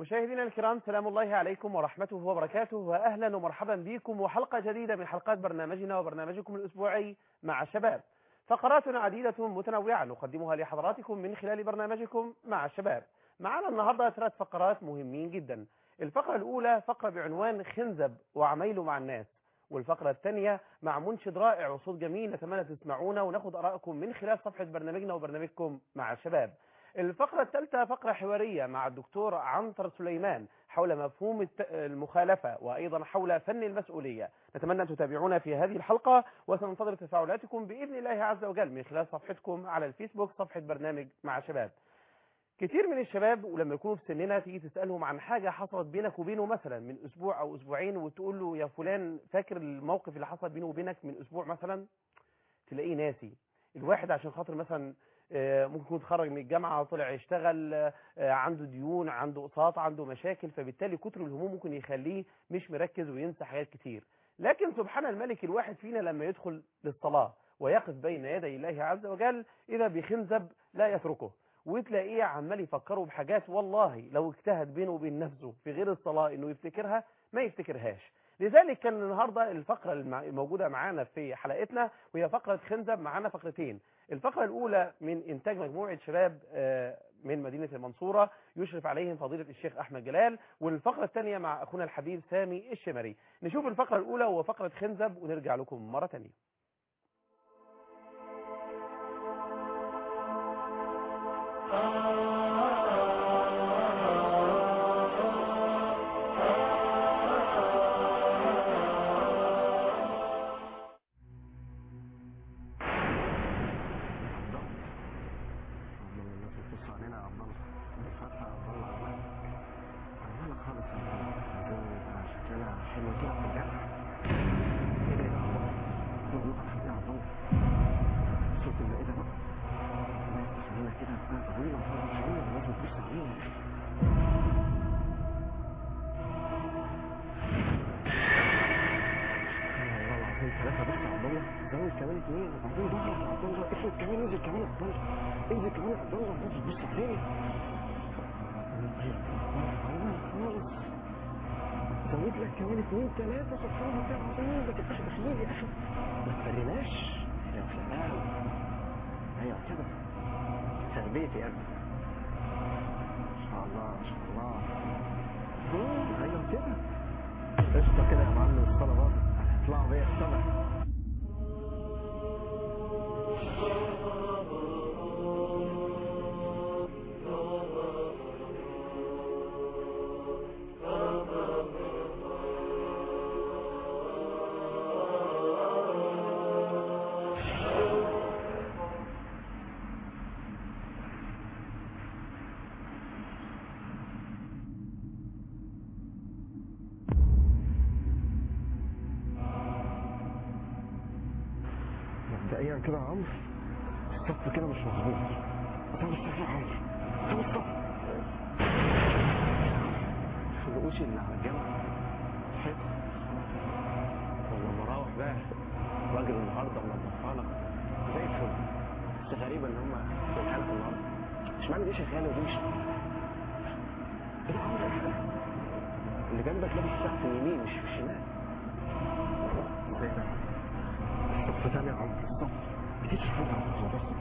مشاهدينا الكرام سلام الله عليكم ورحمته وبركاته واهلا ومرحبا بكم وحلقه جديده من حلقات برنامجنا وبرنامجكم الاسبوعي مع الشباب. فقرات عديده متنوعه نقدمها لحضراتكم من خلال برنامجكم مع الشباب. معنا النهارده ثلاث فقرات مهمين جدا. الفقره الاولى فقره بعنوان خنزب وعمايله مع الناس. والفقرة الثانية مع منشد رائع وصوت جميل نتمنى تسمعونا وناخد آرائكم من خلال صفحة برنامجنا وبرنامجكم مع الشباب. الفقرة الثالثة فقرة حوارية مع الدكتور عنتر سليمان حول مفهوم الت- المخالفة وأيضا حول فن المسؤولية نتمنى أن تتابعونا في هذه الحلقة وسننتظر تفاعلاتكم بإذن الله عز وجل من خلال صفحتكم على الفيسبوك صفحة برنامج مع شباب كتير من الشباب ولما يكونوا في سننا تيجي تسألهم عن حاجة حصلت بينك وبينه مثلا من أسبوع أو أسبوعين وتقول له يا فلان فاكر الموقف اللي حصل بينه وبينك من أسبوع مثلا تلاقيه ناسي الواحد عشان خاطر مثلا آه، ممكن يكون اتخرج من الجامعة طلع يشتغل آه، عنده ديون عنده اقساط عنده مشاكل فبالتالي كتر الهموم ممكن يخليه مش مركز وينسى حاجات كتير لكن سبحان الملك الواحد فينا لما يدخل للصلاة ويقف بين يدي الله عز وجل إذا بخنزب لا يتركه وتلاقيه عمال يفكره بحاجات والله لو اجتهد بينه وبين نفسه في غير الصلاة انه يفتكرها ما يفتكرهاش لذلك كان النهارده الفقره المع- الموجوده معانا في حلقتنا وهي فقره خنزب معانا فقرتين الفقره الاولى من انتاج مجموعه شباب آه، من مدينه المنصوره يشرف عليهم فضيله الشيخ احمد جلال والفقره الثانيه مع اخونا الحبيب سامي الشمري نشوف الفقره الاولى وهو فقره خنزب ونرجع لكم مره ثانيه من الناس اللي بتبص علينا يا عبد الله فتحة يا عبد الله عمالك خالص يا عبد الله عايزين يبقى شكلنا حلو كده في الجامعة ايه ده يا عبد الله؟ احنا بنقف حاجة يا عبد الله صوت المائدة بقى الناس خلينا كده بقى طويلة وفوق شوية الناس بتبص علينا يا أخي والله العظيم ثلاثة بس يا عبد الله زود كمان اثنين وبعدين ضغط يا عبد الله افرض كمان انزل كمان يا عبد الله انزل كمان يا عبد الله الناس بتبص علينا خالص زود لك كمان اثنين ثلاثة سبحان الله العظيم ما تبقاش بخيل يا اخي ما تفرناش يا سلام ايوه كده تربيتي يا ابني ما شاء الله ما شاء الله مم، ايوه كده قشطة كده يا معلم الصلاة باظت هتطلعوا بيا السما مبدئيا كده يا عمرو الصف كده مش مظبوط طب الصف يا عمرو طب الصف الفلوس اللي على الجنب حلو والله مراوح بقى راجل النهارده منضفها لك زي الفل بس غريبه ان هم سايبها لك النهارده مش معنى دي شغاله ودي مش ايه يا عمرو الحاجة؟ اللي جنبك لابس الساعه في اليمين مش في الشمال ازاي ده الصف تاني يا عمرو الصف بتيجي حاجة على موضوع الصف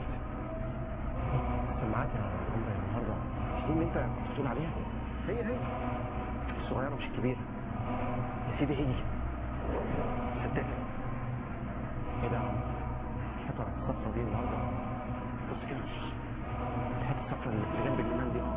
سمعت يا عمرو النهارده مش دي اللي انت كنت بتقول عليها هي هي الصغيرة مش الكبيرة يا سيدي هي صدقني ايه ده يا عمرو الحيطة الصفرا دي النهارده بص كده الحيطة الصفرا اللي جنب الإمام دي اه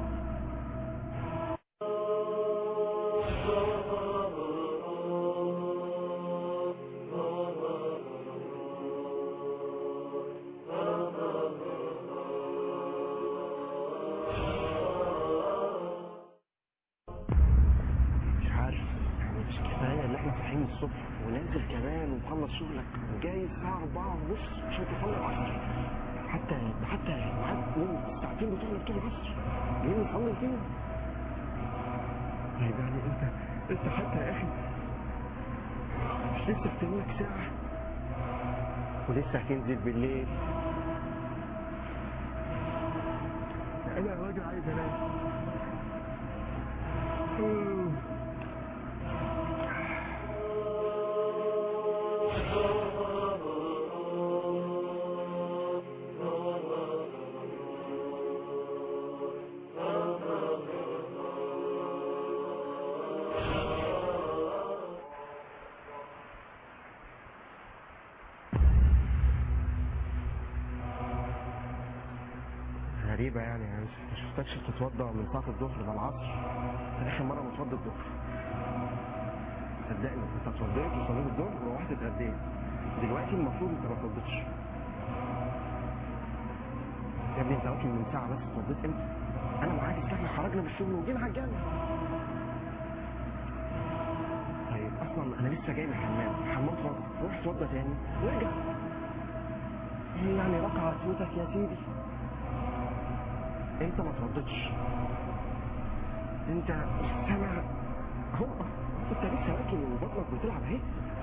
مش عارف يعني مش كفايه ان احنا صاحيين الصبح ونازل كمان ومخلص شغلك وجاي الساعه 4 ونص عشان تصلي العصر حتى حتى معاك من الساعتين بتوع بتوع العصر جايين نصلي فين؟ طيب يعني انت انت حتى يا اخي مش لسه بتملك ساعه ولسه هتنزل بالليل انا يا راجل عايز انام غريبة يعني أنا مش ما شفتكش بتتوضأ من ساعة الظهر للعصر ده آخر مرة متوضى الظهر صدقني أنت اتوضيت وصليت الظهر وروحت اتغديت دلوقتي المفروض أنت ما اتوضيتش يا ابني أنت واكل من ساعة بس اتوضيت إمتى؟ أنا معاك احنا خرجنا من الشغل وجينا على الجامع طيب أصلا أنا لسه جاي من الحمام الحمام فاضي روح اتوضى تاني وارجع ايه يعني رقع صوتك يا سيدي انت ما ترددش انت مش سامع هو انت لسه واكل وبطنك بتلعب اهي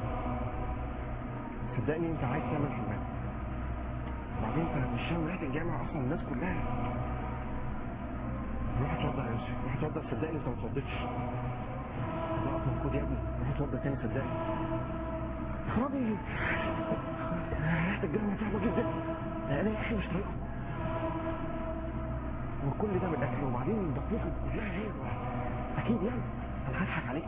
صدقني انت عايز تعمل حمام وبعدين انت مش شامم ريحه الجامع اصلا الناس كلها روح اتوضى يا يوسف روح اتوضى صدقني انت ما ترددش ضغط موجود يا ابني روح اتوضى تاني صدقني خرابي ريحه الجامع صعبه جدا انا يا اخي مش طايقها وكل ده من الاكل وبعدين بطنكم كلها هي اكيد يعني انا هضحك عليك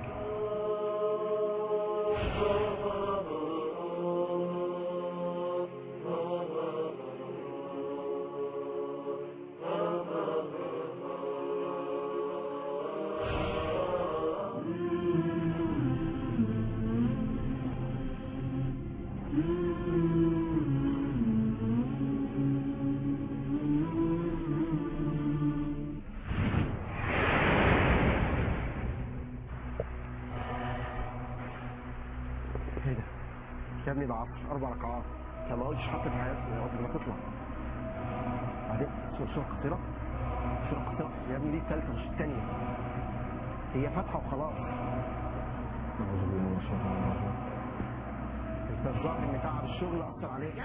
ايه ده يا ابني ده عصر اربع ركعات انت ما قلتش حتى في حياتي قبل ما تطلع بعدين سورة سورة قصيرة سورة قصيرة يا ابني دي الثالثة مش الثانية هي فاتحة وخلاص أعوذ بالله من الشيطان الرجيم انت الظاهر ان تعب الشغل اثر عليك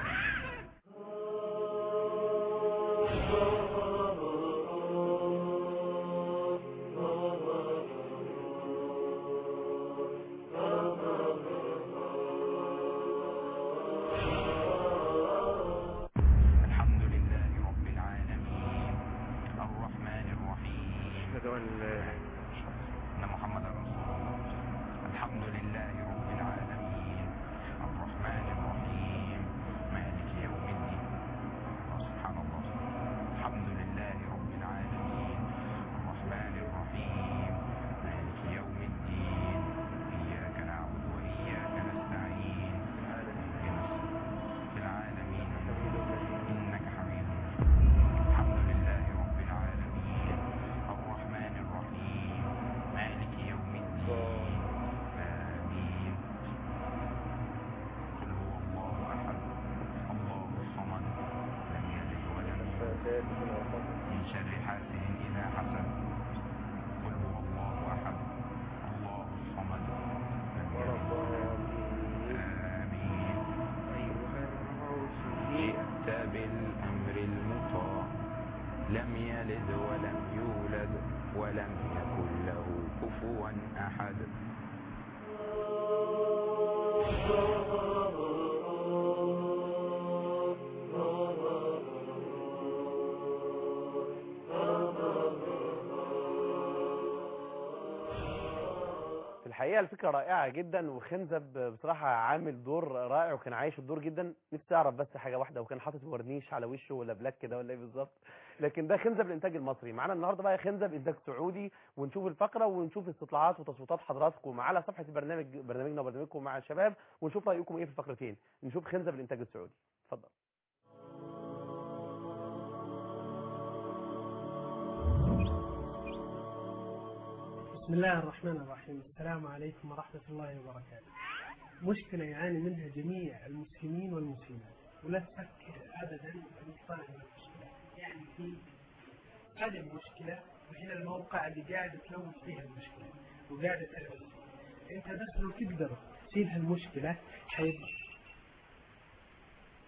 الحمد لله رب العالمين الرحمن الرحيم أشهد أن لا إله إلا الله أن محمد رسول الله الحمد لله رب العالمين الرحمن الرحيم مالك يوم الدين سبحان الله الحمد لله رب العالمين الرحمن الرحيم مالك يوم الدين إياك نعبد وإياك نستعين اهدنا في العالمين إنك حميد الحمد لله رب العالمين الرحمن الرحيم مالك يوم الدين آمين قل هو الله أحد الله الصمد لم يلد ولم يولد من شر حاسد إذا حسد قل هو الله أحد الله الصمد لم يلد آمين جئت بالأمر المطاع لم يلد ولم يولد ولم يكن له كفوا أحد في الحقيقة الفكرة رائعة جدا وخنزب بصراحة عامل دور رائع وكان عايش الدور جدا نفسي اعرف بس حاجة واحدة وكان حاطط ورنيش على وشه ولا بلاك كده ولا ايه بالظبط لكن ده خنزب الانتاج المصري معانا النهارده بقى خنزب انتاج سعودي ونشوف الفقرة ونشوف استطلاعات وتصويتات حضراتكم على صفحة البرنامج برنامجنا وبرنامجكم مع الشباب ونشوف رأيكم ايه في الفقرتين نشوف خنزب الانتاج السعودي اتفضل بسم الله الرحمن الرحيم السلام عليكم ورحمة الله وبركاته مشكلة يعاني منها جميع المسلمين والمسلمات ولا تفكر أبدا أن صاحب المشكلة يعني في هذه المشكلة وهنا الموقع اللي قاعد تلوث فيها المشكلة وقاعد تلوث أنت بس لو تقدر تشيل هالمشكلة حيبقى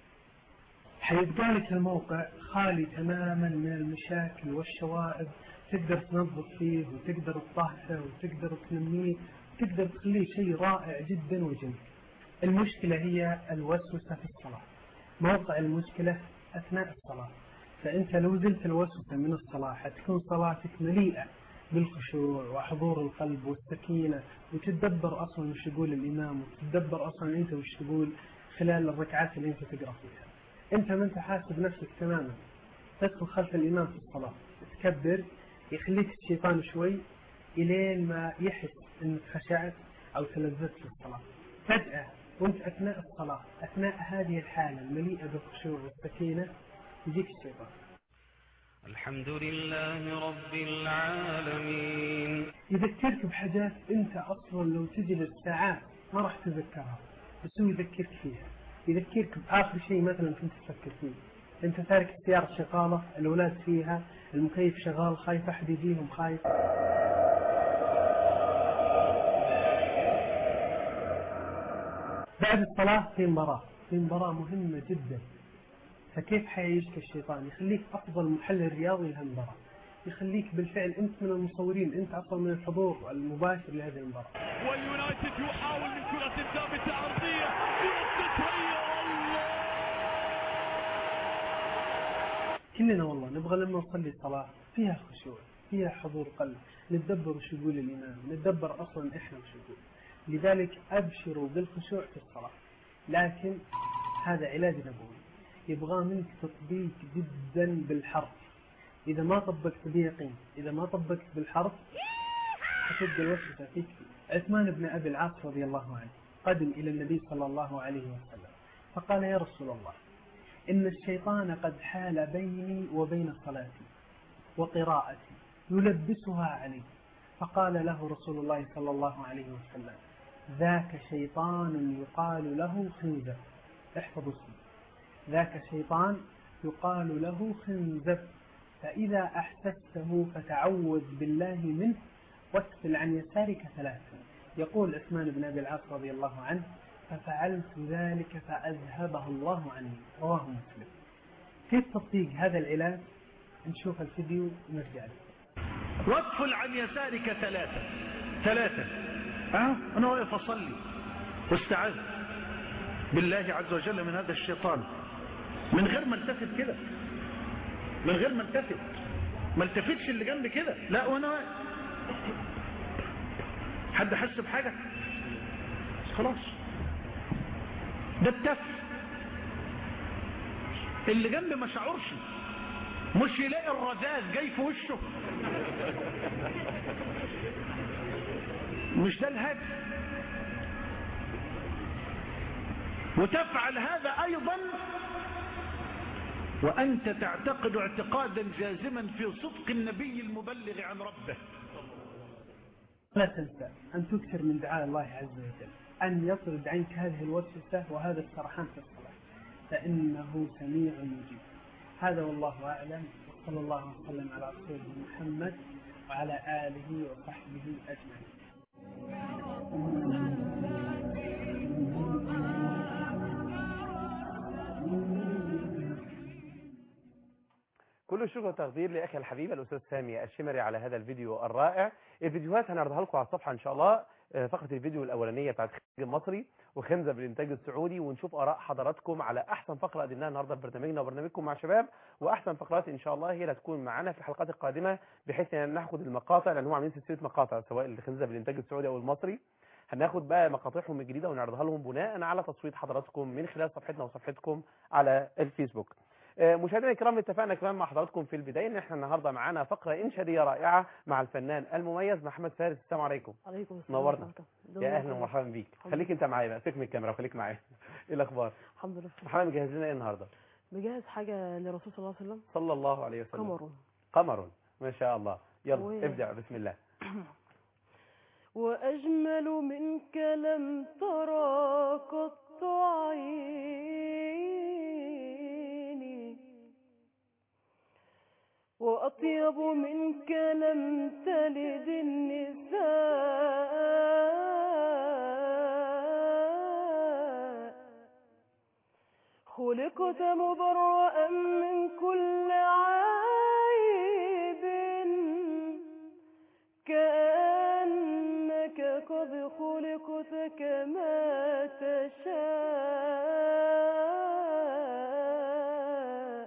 حيبقى لك الموقع خالي تماما من المشاكل والشوائب تقدر تنظف فيه وتقدر تطهره وتقدر تنميه تقدر تخليه شيء رائع جدا وجميل المشكلة هي الوسوسة في الصلاة موقع المشكلة أثناء الصلاة فأنت لو زلت الوسوسة من الصلاة حتكون صلاتك مليئة بالخشوع وحضور القلب والسكينة وتتدبر أصلا وش يقول الإمام وتتدبر أصلا أنت وش تقول خلال الركعات اللي أنت تقرأ فيها أنت ما أنت حاسب نفسك تماما تدخل خلف الإمام في الصلاة تكبر يخليك الشيطان شوي إلين ما يحس أنك خشعت أو تلذذت في الصلاة فجأة وأنت أثناء الصلاة أثناء هذه الحالة المليئة بالخشوع والسكينة يجيك الشيطان الحمد لله رب العالمين يذكرك بحاجات أنت أصلا لو تجلس ساعات ما راح تتذكرها بس هو يذكرك فيها يذكرك بآخر شيء مثلا كنت تفكر فيه أنت تارك السيارة شغالة الأولاد فيها المكيف شغال خايف أحد يجيهم خايف بعد الصلاة في مباراة في مباراة مهمة جدا فكيف حيعيشك الشيطان يخليك أفضل محلل رياضي لهالمباراة يخليك بالفعل أنت من المصورين أنت أصلا من الحضور المباشر لهذه المباراة واليونايتد يحاول من كرة ثابتة أرضية يوقف هي الله كلنا والله نبغى لما نصلي صلاة فيها خشوع فيها حضور قلب نتدبر وش يقول الإمام نتدبر أصلا إحنا وش يقول لذلك أبشروا بالخشوع في الصلاة لكن هذا علاج نبوي يبغى منك تطبيق جدا بالحرف إذا ما طبقت بيقين إذا ما طبقت بالحرف حتبقى الوسوسة فيك عثمان بن أبي العاص رضي الله عنه قدم إلى النبي صلى الله عليه وسلم فقال يا رسول الله إن الشيطان قد حال بيني وبين صلاتي وقراءتي يلبسها علي فقال له رسول الله صلى الله عليه وسلم ذاك شيطان يقال له خنزب احفظوا اسمه ذاك شيطان يقال له خنزب فإذا أحسسته فتعوذ بالله منه واتفل عن يسارك ثلاثا يقول عثمان بن أبي العاص رضي الله عنه ففعلت ذلك فأذهبه الله عني رواه مسلم كيف تطبيق هذا العلاج نشوف الفيديو ونرجع له واطفل عن يسارك ثلاثة ثلاثة أه؟ أنا واقف أصلي واستعذ بالله عز وجل من هذا الشيطان من غير ما التفت كده من غير ما التفت ما التفتش اللي جنبي كده لا وانا واقف حد حس بحاجة خلاص ده التف اللي جنبي ما شعرش مش يلاقي الرذاذ جاي في وشه مش ده الهدف وتفعل هذا ايضا وانت تعتقد اعتقادا جازما في صدق النبي المبلغ عن ربه لا تنسى أن تكثر من دعاء الله عز وجل أن يطرد عنك هذه الوسوسة وهذا السرحان في الصلاة فإنه سميع مجيب هذا والله أعلم وصلى الله وسلم على رسوله محمد وعلى آله وصحبه أجمعين كل الشكر والتقدير لاخي الحبيب الاستاذ سامي الشمري على هذا الفيديو الرائع الفيديوهات هنعرضها لكم على الصفحه ان شاء الله آه، فقره الفيديو الاولانيه بتاعت خارج المصري وخنزه بالانتاج السعودي ونشوف اراء حضراتكم على احسن فقره قدمناها النهارده في برنامجنا وبرنامجكم مع شباب واحسن فقرات ان شاء الله هي اللي هتكون معانا في الحلقات القادمه بحيث ان ناخد المقاطع لان هم عاملين سلسله مقاطع سواء الخنزه بالانتاج السعودي او المصري هناخد بقى مقاطعهم الجديده ونعرضها لهم بناء على تصويت حضراتكم من خلال صفحتنا وصفحتكم على الفيسبوك آه، مشاهدينا الكرام اتفقنا كمان مع حضراتكم في البدايه ان احنا النهارده معانا فقره انشاديه رائعه مع الفنان المميز محمد فارس السلام عليكم عليكم السلام نورنا. ورحمة الله. يا اهلا ومرحبا بيك الحمد خليك انت معايا بقى سيبك من الكاميرا وخليك معايا ايه الاخبار الحمد لله محمد مجهز لنا ايه النهارده مجهز حاجة للرسول صلى الله عليه وسلم صلى الله عليه وسلم قمر قمر ما شاء الله يلا و- ابدع بسم الله وأجمل منك لم ترى قط عيني وأطيب منك لم تلد النساء خلقت مبرأ من كل عيب رب خلقت كما تشاء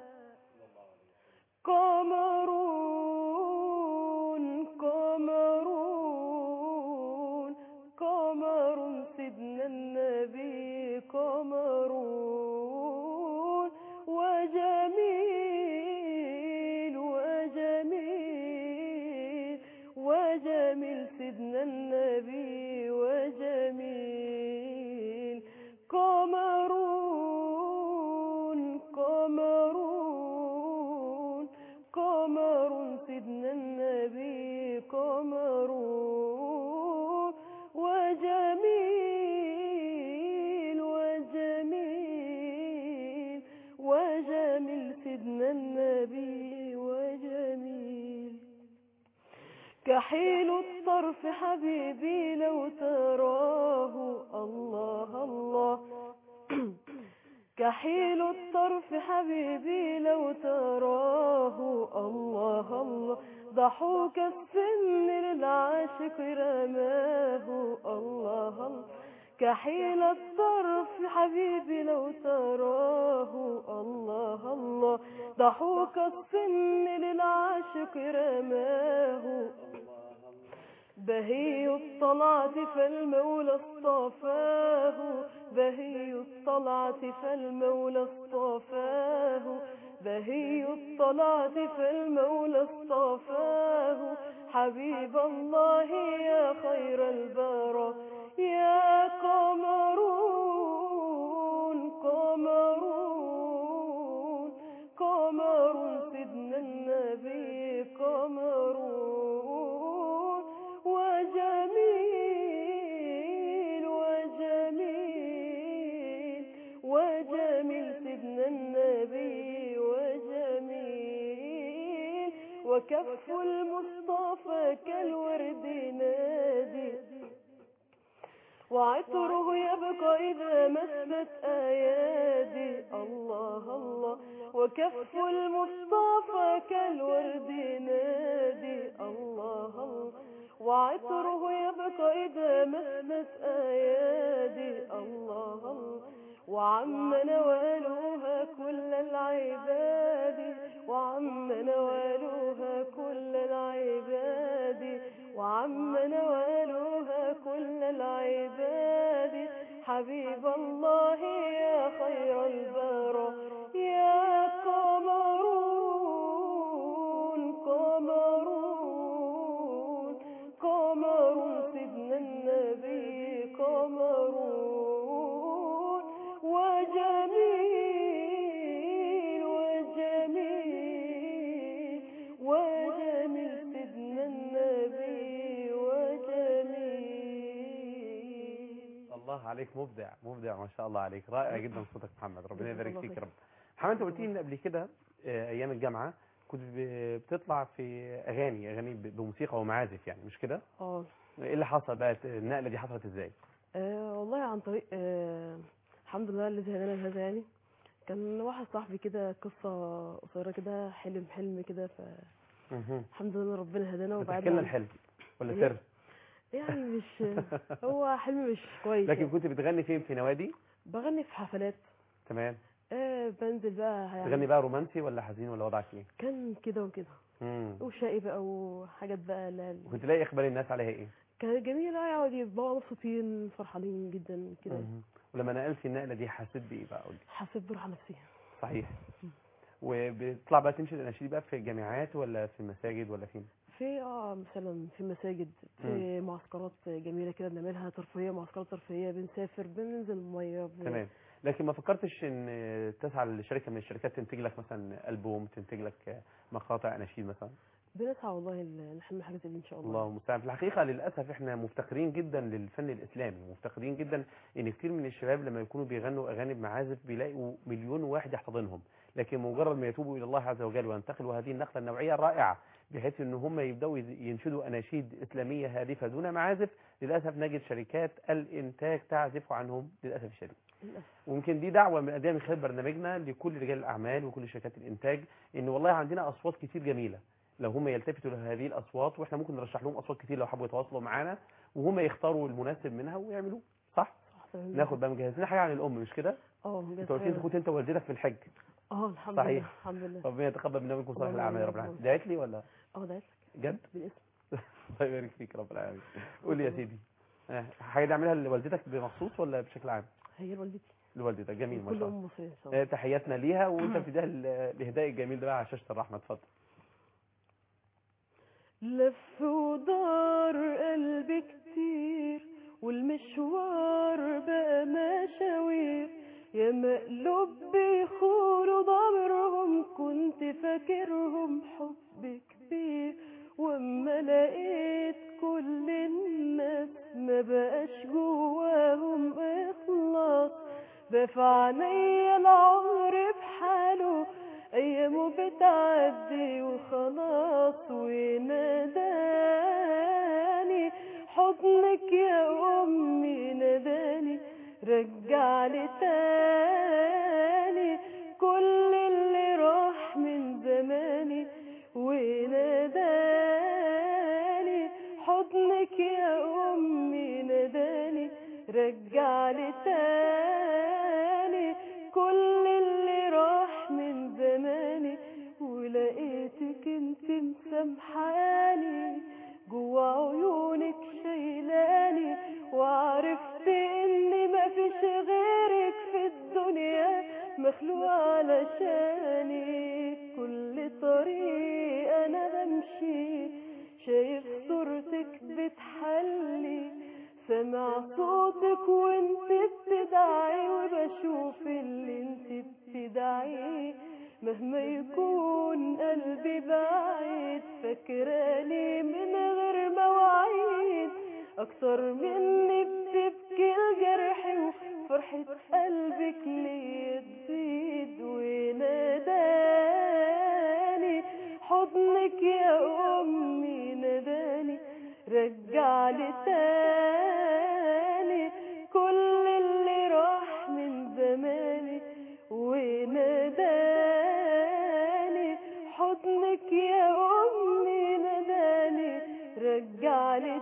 قمرون قمرون قمر سيدنا النبي قمرون وجميل وجميل وجميل سيدنا النبي وجميل قمرون قمرون قمر سيدنا النبي قمرون وجميل وجميل وجميل سيدنا النبي وجميل كحيل الطرف حبيبي لو تراه الله الله كحيل الطرف حبيبي لو تراه الله الله ضحوك السن للعاشق رماه الله الله كحيل الطرف حبيبي لو تراه الله الله ضحوك السن للعاشق رماه بهي الطلعة فالمولى اصطفاه بهي الطلعة فالمولى اصطفاه بهي الطلعة فالمولى اصطفاه حبيب الله يا خير البرى يا قمرون قمرون قمر سيدنا النبي قمرون وجميل وجميل وجميل سيدنا النبي وجميل وكف المصطفى كالورد نادي وعطره يبقى إذا مست أيادي الله الله وكف المصطفى كالورد نادي الله الله وعطره يبقى إذا مست أيادي الله الله وعم نوالها كل العباد وعم نوالها كل العباد وعم نوالها كل العباد حبيب الله يا خير البرى يا قمرون قمرون قمر سيدنا النبي قمرون وجميل وجميل وجميل سيدنا النبي وجميل الله عليك مبدع مبدع ما شاء الله عليك رائع جدا صوتك محمد ربنا يبارك فيك يا رب محمد انت قلت لي ان قبل كده آه، ايام الجامعه كنت ب- بتطلع في اغاني اغاني ب- بموسيقى ومعازف يعني مش كده اه ايه اللي حصل بقى النقله دي حصلت ازاي آه، والله عن طريق آه الحمد لله الذي هدانا لهذا يعني كان واحد صاحبي كده قصة قصيرة كده حلم حلم كده فالحمد لله ربنا هدانا بتحكي وبعدين لنا الحلم ولا سر يعني مش هو حلم مش كويس لكن يعني. كنت بتغني فين في نوادي بغني في حفلات تمام آه بنزل بقى يعني تغني بقى رومانسي ولا حزين ولا وضعك ايه كان كده وكده امم وشقي بقى وحاجات بقى لا وكنت تلاقي اقبال الناس عليها ايه كانت جميلة يعني يبقوا مبسوطين فرحانين جدا كده مم. ولما نقلت النقله دي حسيت بايه بقى قول لي حسيت براحة نفسية صحيح وبتطلع بقى تنشد اناشيد بقى في الجامعات ولا في المساجد ولا فين في اه مثلا في مساجد في معسكرات جميلة كده بنعملها ترفيهية معسكرات ترفيهية بنسافر بننزل مية بن... تمام لكن ما فكرتش ان تسعى لشركه من الشركات تنتج لك مثلا البوم تنتج لك مقاطع اناشيد مثلا بنسعى والله ل- نحمل حاجة زي دي ان شاء الله الله المستعان في الحقيقه للاسف احنا مفتقرين جدا للفن الاسلامي مفتقرين جدا ان كتير من الشباب لما يكونوا بيغنوا اغاني بمعازف بيلاقوا مليون واحد يحتضنهم لكن مجرد ما يتوبوا الى الله عز وجل وينتقلوا هذه النقله النوعيه الرائعه بحيث ان هم يبداوا يز- ينشدوا اناشيد اسلاميه هادفه دون معازف للاسف نجد شركات الانتاج تعزف عنهم للاسف الشديد للأسف. ويمكن دي دعوه من من خلال برنامجنا لكل رجال الاعمال وكل شركات الانتاج ان والله عندنا اصوات كتير جميله لو هم يلتفتوا لهذه الاصوات واحنا ممكن نرشح لهم اصوات كتير لو حبوا يتواصلوا معانا وهم يختاروا المناسب منها ويعملوه صح تمام. ناخد بقى مجهز لنا حاجه عن الام مش كده اه مجهز انت قلت لي حاجة. كنت انت ووالدتك في الحج اه الحمد صحيح. لله الحمد لله ربنا يتقبل منا ومنكم صالح اللهم الاعمال يا رب آمين. العالمين دعيت لي ولا اه دعيت لك جد بالاسم الله يبارك فيك رب العالمين قول لي يا سيدي آه، حاجه دي اعملها لوالدتك بمخصوص ولا بشكل عام هي والدتي لوالدتك جميل ما كل شاء الله ام مصريه ان شاء الله آه، تحياتنا ليها وانت بتديها ال- الاهداء الجميل ده بقى على شاشه الرحمه اتفضل لف ودار قلبي كتير والمشوار بقى مشاوير يا مقلوب بيخونوا ضمرهم كنت فاكرهم حب كبير واما لقيت كل الناس ما بقاش جواهم اخلاص ده في عينيا العمر بحاله ايامه بتعدي وخلاص وناداني حضنك يا امي ناداني رجع لي تاني كل اللي راح من زماني وناداني حضنك يا امي ناداني رجع لي تاني كل اللي راح من زماني ولقيتك انت مسامحاني جوا عيونك شايلاني وعرفت ان مفيش غيرك في الدنيا مخلوق علشاني كل طريق انا بمشي شايف صورتك بتحلي سمع صوتك وانت بتدعي وبشوف اللي انت بتدعيه مهما يكون قلبي بعيد فاكراني من غير مواعيد اكتر مني بتبكي الجرح وفرحة قلبك ليا تزيد وناداني حضنك يا امي ناداني رجع لي تاني كل اللي راح من زماني وناداني حضنك يا امي ناداني رجع لي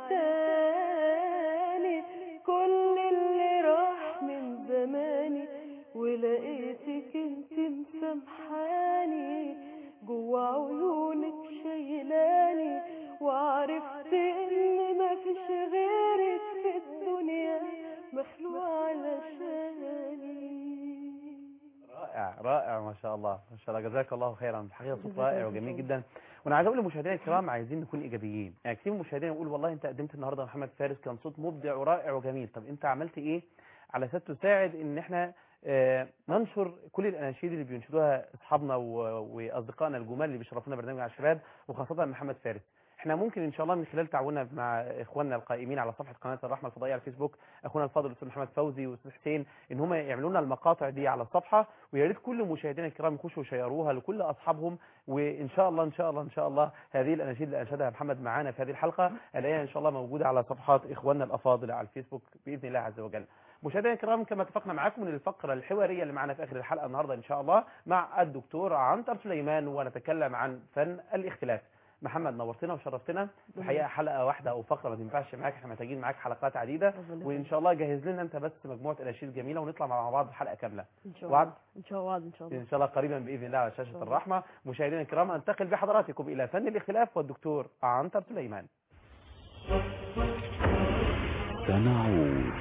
تاني كل اللي راح من زماني ولقيتك انت مسامحاني جوا عيونك شايلاني وعرفت ان مفيش غيرك في الدنيا مخلوق علشاني رائع رائع ما شاء الله ما شاء الله جزاك الله خيرا الحقيقه صوت جزاك رائع الله وجميل خير. جدا وانا عايز اقول لمشاهدينا الكرام عايزين نكون ايجابيين يعني كتير من المشاهدين يقول والله انت قدمت النهارده محمد فارس كان صوت مبدع ورائع وجميل طب انت عملت ايه على اساس تساعد ان احنا آه، ننشر كل الاناشيد اللي بينشدوها اصحابنا و- واصدقائنا الجمال اللي بيشرفونا برنامج على الشباب وخاصه محمد فارس احنا ممكن ان شاء الله من خلال تعاوننا مع اخواننا القائمين على صفحه قناه الرحمه الفضائيه على الفيسبوك اخونا الفاضل الاستاذ محمد فوزي والاستاذ حسين ان هم يعملوا لنا المقاطع دي على الصفحه ويا ريت كل مشاهدينا الكرام يخشوا يشيروها لكل اصحابهم وان شاء الله ان شاء الله ان شاء الله هذه الاناشيد اللي انشدها محمد معانا في هذه الحلقه الاقيها ان شاء الله موجوده على صفحات اخواننا الافاضل على الفيسبوك باذن الله عز وجل مشاهدينا الكرام كما اتفقنا معاكم من الفقره الحواريه اللي معنا في اخر الحلقه النهارده ان شاء الله مع الدكتور عنتر سليمان ونتكلم عن فن الاختلاف محمد نورتنا وشرفتنا الحقيقه حلقه واحده او فقره ما تنفعش معاك احنا محتاجين معاك حلقات عديده ربنا وان يخليك. شاء الله جهز لنا انت بس مجموعه اناشيد جميله ونطلع مع بعض حلقه كامله ان شاء وعد؟ الله ان شاء الله ان شاء الله ان شاء الله قريبا باذن الله على شاشه الله. الرحمه مشاهدينا الكرام انتقل بحضراتكم الى فن الاختلاف والدكتور عنتر سليمان سنعود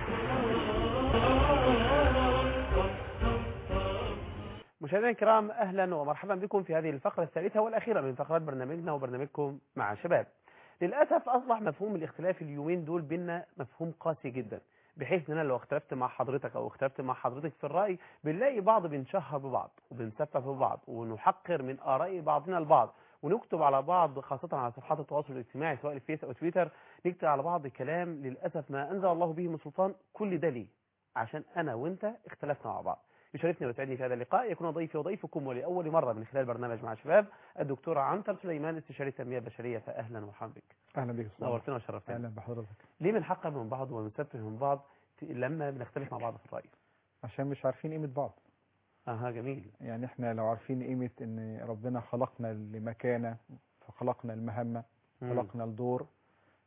مشاهدينا الكرام اهلا ومرحبا بكم في هذه الفقره الثالثه والاخيره من فقرات برنامجنا وبرنامجكم مع شباب للاسف اصبح مفهوم الاختلاف اليومين دول بينا مفهوم قاسي جدا بحيث ان انا لو اختلفت مع حضرتك او اختلفت مع حضرتك في الراي بنلاقي بعض بنشهر ببعض وبنسفه ببعض ونحقر من اراء بعضنا البعض ونكتب على بعض خاصة على صفحات التواصل الاجتماعي سواء الفيس أو تويتر نكتب على بعض كلام للأسف ما أنزل الله به من سلطان كل ده ليه عشان أنا وأنت اختلفنا مع بعض يشرفني ويسعدني في هذا اللقاء يكون ضيفي وضيفكم ولأول مرة من خلال برنامج مع شباب الدكتور عنتر سليمان استشاري التنمية البشرية فأهلا ومرحبا بك اهلا بك أستاذ. نورتنا وشرفتنا اهلا بحضرتك ليه بنحقر من بعض وبنسفه من بعض ت- لما بنختلف مع بعض في الرأي عشان مش عارفين قيمة بعض اها جميل يعني احنا لو عارفين قيمة ان ربنا خلقنا لمكانة فخلقنا المهمة مم. خلقنا الدور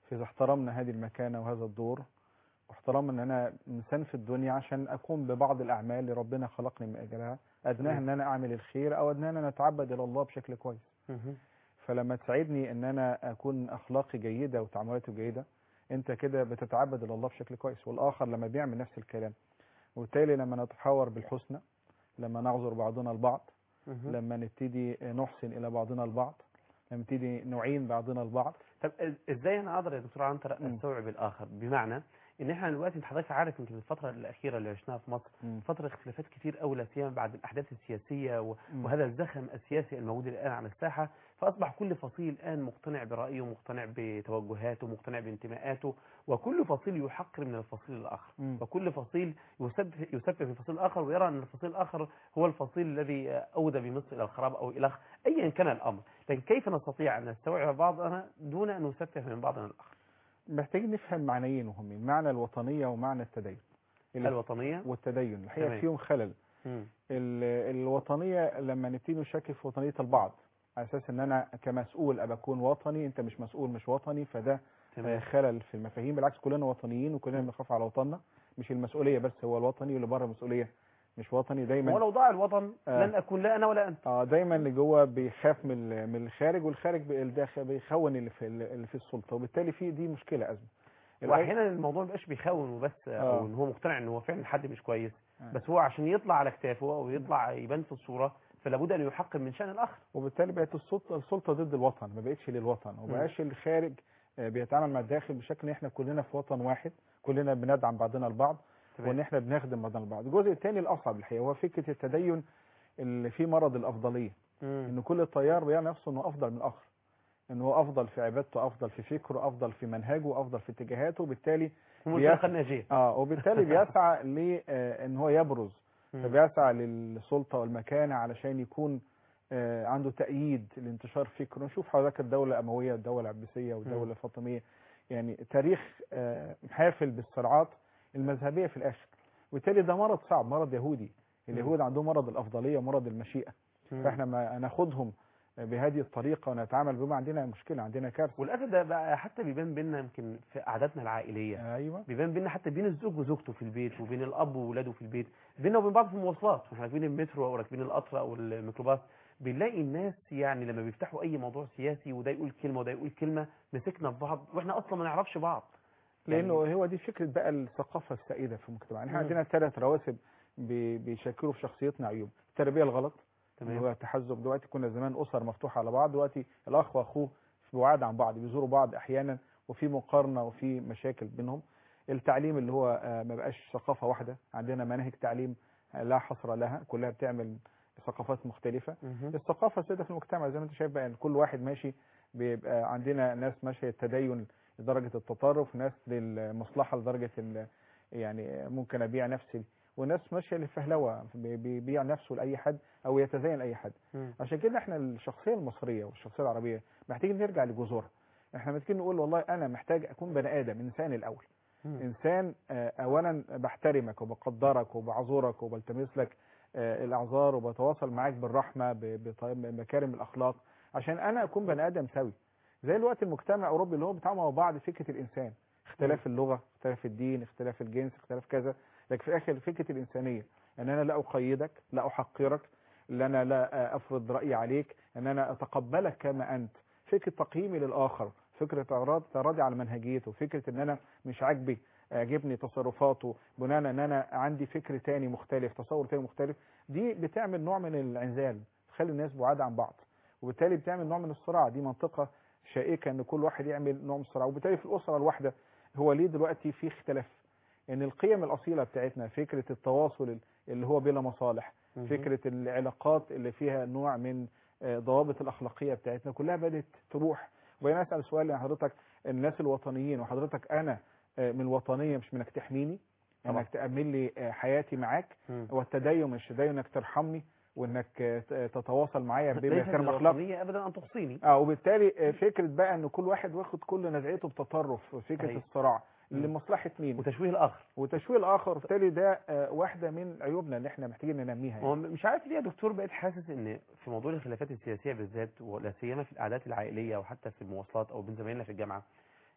فاذا احترمنا هذه المكانه وهذا الدور واحترمنا ان انا انسان في الدنيا عشان اقوم ببعض الاعمال اللي ربنا خلقني من اجلها ادناها ان انا اعمل الخير او ادناها ان انا اتعبد الى الله بشكل كويس مهم. فلما تساعدني ان انا اكون اخلاقي جيده وتعاملاتي جيده انت كده بتتعبد الى الله بشكل كويس والاخر لما بيعمل نفس الكلام وبالتالي لما نتحاور بالحسنى لما نعذر بعضنا البعض مهم. لما نبتدي نحسن الى بعضنا البعض لما نبتدي نعين بعضنا البعض طب إز- ازاي انا اقدر يا دكتور عنتر مم. استوعب الاخر بمعنى ان احنا دلوقتي انت حضرتك عارف يمكن الفتره الاخيره اللي عشناها في مصر مم. فتره اختلافات كتير قوي لا سيما بعد الاحداث السياسيه و... مم. وهذا الزخم السياسي الموجود الان على الساحه فاصبح كل فصيل الان مقتنع برايه ومقتنع بتوجهاته ومقتنع بانتماءاته وكل فصيل يحقر من الفصيل الاخر مم. وكل فصيل يسبح يسبح في الفصيل الاخر ويرى ان الفصيل الاخر هو الفصيل الذي اودى بمصر الى الخراب او الى ايا كان الامر لكن كيف نستطيع ان نستوعب بعضنا دون ان نسفه من بعضنا الاخر محتاجين نفهم معنيين مهمين معنى الوطنيه ومعنى التدين اللي- الوطنيه والتدين الحقيقه تمام. فيهم خلل مم. ال- الوطنيه لما نبتدي نشكك في وطنيه البعض على اساس ان انا كمسؤول ابقى اكون وطني انت مش مسؤول مش وطني فده آه، تمام خلل في المفاهيم بالعكس كلنا وطنيين وكلنا بنخاف على وطننا مش المسؤوليه بس هو الوطني واللي بره المسؤوليه مش وطني دايما ولو ضاع الوطن آه. لن اكون لا انا ولا انت اه دايما اللي جوه بيخاف من ال- من الخارج والخارج بالداخل بيخون اللي في اللي في السلطه وبالتالي في دي مشكله ازمه الأول- واحيانا الموضوع ما بيبقاش بيخون وبس او آه. ان هو مقتنع ان هو فعلا حد مش كويس آه. بس هو عشان يطلع على كتافه او يطلع يبان في الصوره فلا بد ان يحقق من شان الاخر وبالتالي بقت السلطه السلطه ضد الوطن ما بقتش للوطن وبقاش الخارج آه، بيتعامل مع الداخل بشكل ان احنا كلنا في وطن واحد كلنا بندعم بعضنا البعض وان احنا بنخدم بعضنا البعض الجزء الثاني الاصعب الحقيقه هو فكره التدين اللي فيه مرض الافضليه ان كل طيار بيعمل نفسه انه افضل من الاخر ان هو افضل في عبادته افضل في فكره افضل في منهجه افضل في اتجاهاته وبالتالي هم بيس- الفرقه الناجيه اه وبالتالي بيسعى لان هو يبرز مم. فبيسعى للسلطه والمكانه علشان يكون آه، عنده تأييد لانتشار فكره نشوف حضرتك الدولة الأموية والدولة العباسية والدولة الفاطمية يعني تاريخ آه، حافل بالصراعات المذهبية في الآخر وبالتالي ده مرض صعب مرض يهودي اليهود عندهم مرض الأفضلية ومرض المشيئة مم. فاحنا ما ناخدهم بهذه الطريقة ونتعامل بهم عندنا مشكلة عندنا كارثة وللاسف ده بقى حتى بيبان بينا يمكن في قعداتنا العائليه ايوه بيبان بينا حتى بين الزوج وزوجته في البيت وبين الاب وولاده في البيت بينا وبين بعض في المواصلات واحنا راكبين المترو او راكبين القطر او الميكروباص بنلاقي الناس يعني لما بيفتحوا اي موضوع سياسي وده يقول كلمه وده يقول كلمه مسكنا في بعض واحنا اصلا ما نعرفش بعض لانه هو دي فكره بقى الثقافه السائده في المجتمع احنا مم. عندنا ثلاث رواسب بي- بيشكلوا في شخصيتنا عيوب التربيه الغلط تمام. اللي هو التحزب دلوقتي كنا زمان اسر مفتوحه على بعض دلوقتي الاخ واخوه في بعاد عن بعض بيزوروا بعض احيانا وفي مقارنه وفي مشاكل بينهم التعليم اللي هو آه، ما بقاش ثقافه واحده عندنا مناهج تعليم آه، لا حصر لها كلها بتعمل ثقافات مختلفه مهم. الثقافه السائده في المجتمع زي ما انت شايف بقى إن كل واحد ماشي بيبقى عندنا ناس ماشيه التدين لدرجه التطرف ناس للمصلحه لدرجه ال- يعني ممكن ابيع نفسي وناس ماشيه للفهلوه بي- بيبيع نفسه لاي حد او يتزين لاي حد مم. عشان كده احنا الشخصيه المصريه والشخصيه العربيه محتاجين نرجع لجذورها احنا محتاجين نقول والله انا محتاج اكون بني ادم انسان الاول مم. انسان آه، اولا بحترمك وبقدرك وبعذرك وبلتمس لك آه، الاعذار وبتواصل معاك بالرحمه ب- بط- بمكارم الاخلاق عشان انا اكون بني ادم سوي زي الوقت المجتمع الاوروبي اللي هو بيتعامل مع بعض فكره الانسان اختلاف اللغه اختلاف الدين اختلاف الجنس اختلاف كذا لكن في الاخر فكره الانسانيه ان انا لا اقيدك لا احقرك ان انا لا آه، افرض رايي عليك ان انا اتقبلك كما انت فكره تقييمي للاخر فكره اعراض تراضي على منهجيته فكره ان انا مش عاجبي عجبني تصرفاته بناء ان انا عندي فكر تاني مختلف تصور تاني مختلف دي بتعمل نوع من الانعزال تخلي الناس بعاد عن بعض وبالتالي بتعمل نوع من الصراع دي منطقه شائكه ان كل واحد يعمل نوع من الصراع وبالتالي في الاسره الواحده هو ليه دلوقتي في اختلاف ان القيم الاصيله بتاعتنا فكره التواصل اللي هو بلا مصالح مهم. فكره العلاقات اللي فيها نوع من آه، ضوابط الاخلاقيه بتاعتنا كلها بدات تروح وبين اسال سؤال لحضرتك الناس الوطنيين وحضرتك انا آه، من الوطنيه مش من انك تحميني طبعا. انك تامن لي آه، حياتي معاك مم. والتدين مش تدين انك ترحمني وانك آه، ت- تتواصل معايا ليست بمكارم اخلاق الوطنيه ابدا ان تحصيني اه وبالتالي آه، فكره بقى ان كل واحد واخد كل نزعته بتطرف فكره أيوة. الصراع مم. لمصلحه مين وتشويه الاخر وتشويه الاخر وبالتالي ده آه، واحده من عيوبنا اللي احنا محتاجين ننميها هو يعني. مش عارف ليه يا دكتور بقيت حاسس ان في موضوع الخلافات السياسيه بالذات ولا سيما في القعدات العائليه او حتى في المواصلات او بين زمايلنا في الجامعه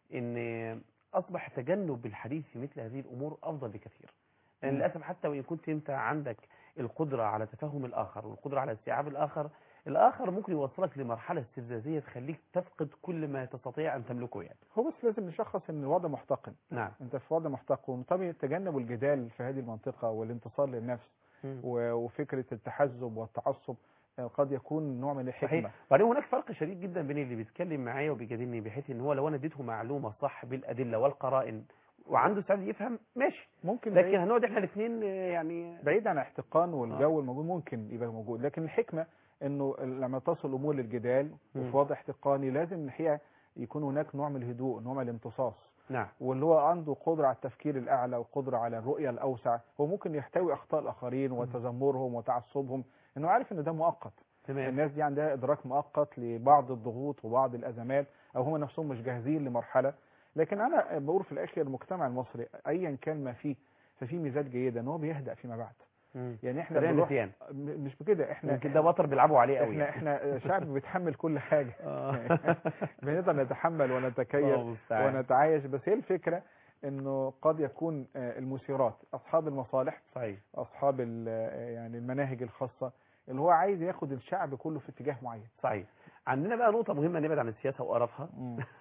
ان اصبح تجنب الحديث في مثل هذه الامور افضل بكثير لان مم. للاسف حتى وان كنت انت عندك القدره على تفهم الاخر والقدره على استيعاب الاخر الاخر ممكن يوصلك لمرحله استفزازيه تخليك تفقد كل ما تستطيع ان تملكه يعني هو بس لازم نشخص ان الوضع محتقن نعم انت في وضع محتقن طبعا تجنب الجدال في هذه المنطقة والانتصار للنفس مم. و- وفكرة التحزب والتعصب آه، قد يكون نوع من الحكمة صحيح وبعدين هناك فرق شديد جدا بين اللي بيتكلم معايا وبيجادلني بحيث ان هو لو انا اديته معلومه صح بالادله والقرائن وعنده استعداد يفهم ماشي ممكن لكن بعيد, هنقعد احنا الاثنين يعني بعيد عن احتقان والجو الموجود ممكن يبقى موجود لكن الحكمة انه لما تصل الامور للجدال مم. وفي وضع احتقاني لازم الحقيقة يكون هناك نوع من الهدوء نوع من الامتصاص نعم واللي هو عنده قدرة على التفكير الأعلى وقدرة على الرؤية الأوسع هو ممكن يحتوي أخطاء الآخرين وتذمرهم وتعصبهم إنه عارف إن ده مؤقت تمام الناس دي عندها إدراك مؤقت لبعض الضغوط وبعض الأزمات أو هم نفسهم مش جاهزين لمرحلة لكن أنا بقول في الآخر المجتمع المصري أيا كان ما فيه ففي ميزات جيدة إن هو بيهدأ فيما بعد مم. يعني احنا سريع بنروح النسيان م- مش بكده احنا يمكن ده وتر بيلعبوا عليه قوي احنا يعني. احنا شعب بيتحمل كل حاجة آه. بنقدر نتحمل الله ونتكيف المستعان. ونتعايش بس هي الفكرة انه قد يكون آه، المثيرات اصحاب المصالح صحيح اصحاب ال- آه، يعني المناهج الخاصة اللي هو عايز ياخد الشعب كله في اتجاه معين صحيح عندنا بقى نقطة مهمة نبعد عن السياسة وقرفها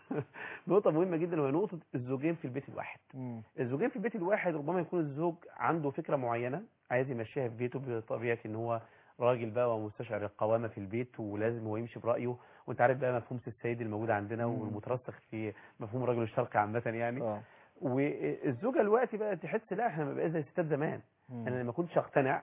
نقطة مهمة جدا وهي نقطة الزوجين في البيت الواحد مم. الزوجين في البيت الواحد ربما يكون الزوج عنده فكرة معينة عايز يمشيها في بيته بطبيعة ان هو راجل بقى ومستشعر القوامة في البيت ولازم هو يمشي برأيه وانت عارف بقى مفهوم السيد الموجود عندنا مم. والمترسخ في مفهوم الرجل الشرقي عامة يعني اه والزوجة دلوقتي بقى تحس لا احنا ما بقى زي ستات زمان مم. انا لما كنتش اقتنع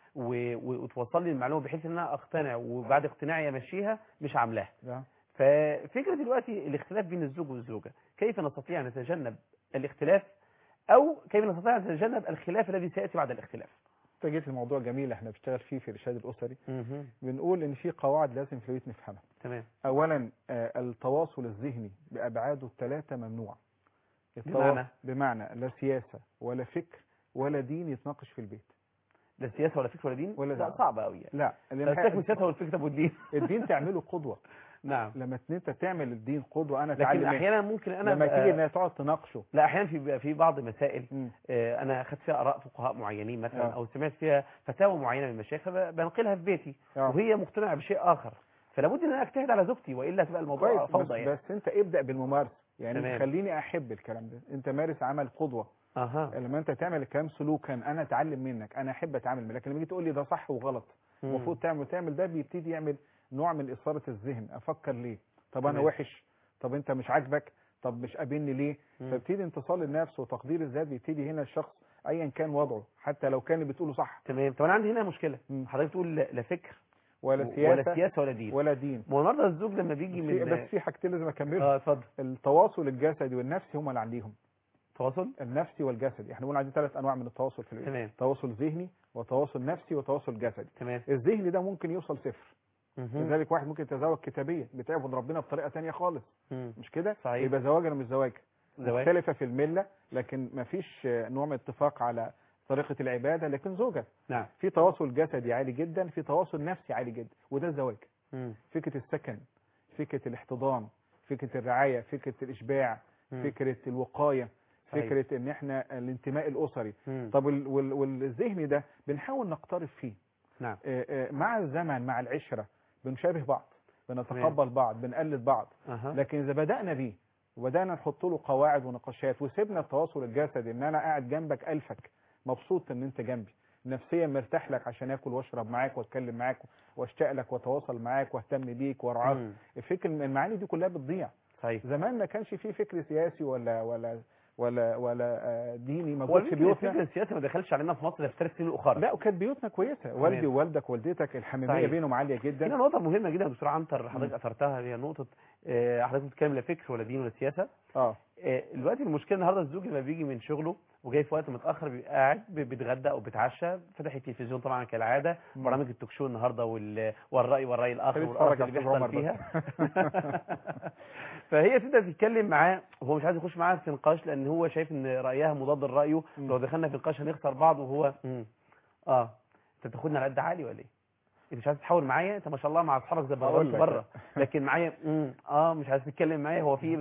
و- و- وتوصل لي المعلومه بحيث ان انا اقتنع وبعد اقتناعي امشيها مش عاملاها ده. ففكره دلوقتي الاختلاف بين الزوج والزوجه كيف نستطيع ان نتجنب الاختلاف او كيف نستطيع ان نتجنب الخلاف الذي سياتي بعد الاختلاف انت جيت لموضوع جميل احنا بنشتغل فيه في الارشاد الاسري بنقول ان في قواعد لازم في البيت نفهمها تمام اولا آه، التواصل الذهني بابعاده الثلاثه ممنوع التوا- بمعنى؟ بمعنى لا سياسه ولا فكر ولا دين يتناقش في البيت لا سياسه ولا فكر ولا دين ولا لا دين. صعبه قوي يعني لا لأن لا الحقيقة من السياسه والفكر طب والدين الدين تعمله قدوه نعم لما انت تعمل الدين قدوه انا لكن اتعلم منه. احيانا ممكن انا لما أبقى- تيجي انها تقعد تناقشه لا احيانا في بيبقى في بعض مسائل مم. آه، انا اخذت فيها اراء فقهاء معينين مثلا آه. او سمعت فيها فتاوى معينه من المشايخ فبنقلها في بيتي آه. وهي مقتنعه بشيء اخر فلا بد ان انا اجتهد على زوجتي والا تبقى الموضوع كويس بس, فوضى يعني بس انت ابدا بالممارسه يعني تمام. خليني احب الكلام ده انت مارس عمل قدوه اها لما انت تعمل الكلام سلوكا انا اتعلم منك انا احب اتعامل منك لكن لما تيجي تقول لي ده صح وغلط مم. المفروض تعمل تعمل ده بيبتدي يعمل نوع من اثاره الذهن افكر ليه طب انا تمام. وحش طب انت مش عاجبك طب مش قابلني ليه مم. فبتدي انتصال النفس وتقدير الذات بيبتدي هنا الشخص ايا كان وضعه حتى لو كان اللي بتقوله صح تمام طب انا عندي هنا مشكله مم. حضرتك تقول لا لا فكر ولا ولا سياسه سياسه ولا دين ولا دين ما هو النهارده الزوج لما بيجي في- من بس في حاجتين لازم اكملهم اه اتفضل التواصل الجسدي والنفسي هم اللي عنديهم تواصل النفسي والجسدي احنا بنقول عندنا ثلاث انواع من التواصل في البيت تمام تواصل ذهني وتواصل نفسي وتواصل جسدي تمام الذهني ده ممكن يوصل صفر مهم. لذلك واحد ممكن يتزوج كتابيا بتعبد ربنا بطريقه تانية خالص مم. مش كده صحيح. يبقى زواج ولا مش زواج زواج. مختلفه في المله لكن ما فيش نوع من اتفاق على طريقه العباده لكن زوجه نعم في تواصل جسدي عالي جدا في تواصل نفسي عالي جدا وده الزواج مم. فكره السكن فكره الاحتضان فكره الرعايه فكره الاشباع مم. فكره الوقايه صحيح. فكره ان احنا الانتماء الاسري مم. طب وال- وال- والذهني ده بنحاول نقترب فيه نعم آه، آه، مع الزمن مع العشرة بنشابه بعض بنتقبل بعض بنقلد بعض اها لكن إذا بدأنا بيه وبدأنا نحط له قواعد ونقاشات وسيبنا التواصل الجسدي ان انا قاعد جنبك الفك مبسوط ان انت جنبي نفسيا مرتاح لك عشان اكل واشرب معاك واتكلم معاك واشتاق لك واتواصل معاك واهتم بيك وارعاك مم. الفكر المعاني دي كلها بتضيع صحيح زمان ما كانش فيه فكر سياسي ولا ولا ولا ولا آه، ديني هو موجود في يمكن بيوتنا الفكر السياسي ما دخلش علينا في مصر في ثلاث سنين الاخرى لا وكانت بيوتنا كويسه والدي ووالدك ووالدتك الحميميه صحيح. بينهم عاليه هنا جدا نقطة مهمة جدا يا دكتور عنتر مم. حضرتك أثرتها هي نقطة آه، حضرتك بتتكلم لا فكر ولا دين ولا سياسة اه آه، دلوقتي المشكلة النهارده الزوج لما بيجي من شغله وجاي في وقت متأخر بيبقى قاعد ب- بيتغدى أو بيتعشى فاتح التلفزيون طبعا كالعادة مم. برامج التوك شو النهارده وال- والرأي والرأي الآخر خليك والقرف تتفرج اللي على أستاذ بيحصل عمر فيها فهي تبدأ تتكلم معاه وهو مش عايز يخش معاها في نقاش لأن هو شايف إن رأيها مضاد لرأيه مم. لو دخلنا في نقاش هنخسر بعض وهو مم. اه انت بتاخدني على قد عالي ولا ايه؟ انت مش عايز تحاول معايا انت ما شاء الله مع اصحابك زي هقول بره لك. بره لكن معايا مم. اه مش عايز تتكلم معايا هو في ايه بالظبط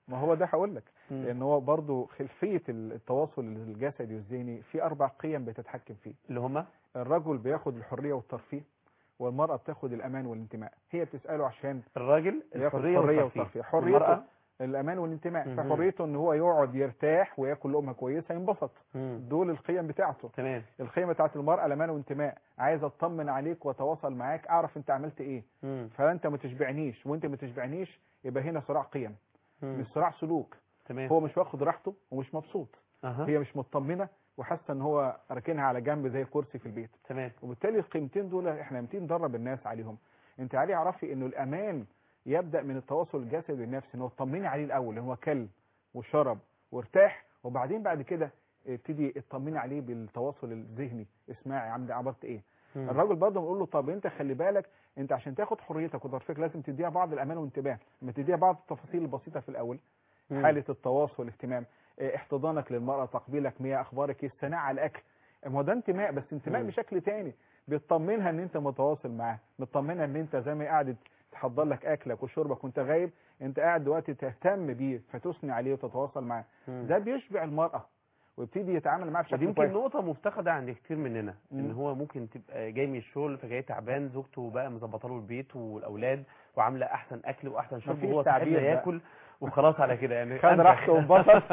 ما هو ده هقول لك مم. لان هو برضو خلفيه التواصل الجسدي والذهني في اربع قيم بتتحكم فيه اللي هم الرجل بياخد الحريه والترفيه والمراه بتاخد الامان والانتماء هي بتساله عشان الراجل ياخد الحريه حريه والترفيه والترفيه حريته المرأة الامان والانتماء مهم. فحريته ان هو يقعد يرتاح وياكل لقمه كويسه ينبسط مم. دول القيم بتاعته تمام القيمه بتاعت المراه الامان والانتماء عايز اطمن عليك واتواصل معاك اعرف انت عملت ايه مم. فانت ما تشبعنيش وانت ما تشبعنيش يبقى هنا صراع قيم مم. مش صراع سلوك تمام هو مش واخد راحته ومش مبسوط أها. هي مش مطمنه وحاسه ان هو راكنها على جنب زي الكرسي في البيت تمام وبالتالي القيمتين دول احنا لما تيجي ندرب الناس عليهم انت عليه اعرفي انه الامان يبدا من التواصل الجسدي والنفسي ان هو اطمني عليه الاول ان هو كل وشرب وارتاح وبعدين بعد كده ابتدي اطمني عليه بالتواصل الذهني اسمعي عملت عملت ايه مم. الراجل برضه بنقول له طب انت خلي بالك انت عشان تاخد حريتك وترفيق لازم تديها بعض الامان والانتباه لما تديها بعض التفاصيل البسيطه في الاول مم. حاله التواصل والاهتمام اه، احتضانك للمراه تقبيلك مياه اخبارك ايه الثناء على الاكل ما هو ده انتماء بس انتماء مم. بشكل تاني بتطمنها ان انت متواصل معاها مطمنها ان انت زي ما هي قاعده تحضر لك اكلك وشربك وانت غايب انت قاعد دلوقتي تهتم بيه فتثني عليه وتتواصل معاه مم. ده بيشبع المراه ويبتدي يتعامل معاها ودي بشكل يمكن كويس نقطة مفتقدة عند كتير مننا ان مم. هو ممكن تبقى جاي من الشغل فجاي تعبان زوجته بقى مظبطه له البيت والاولاد وعامله احسن اكل واحسن شرب مفيش وهو صاحبنا تعبير بقى. ياكل وخلاص على كده يعني خد أنت- راحته وانبسط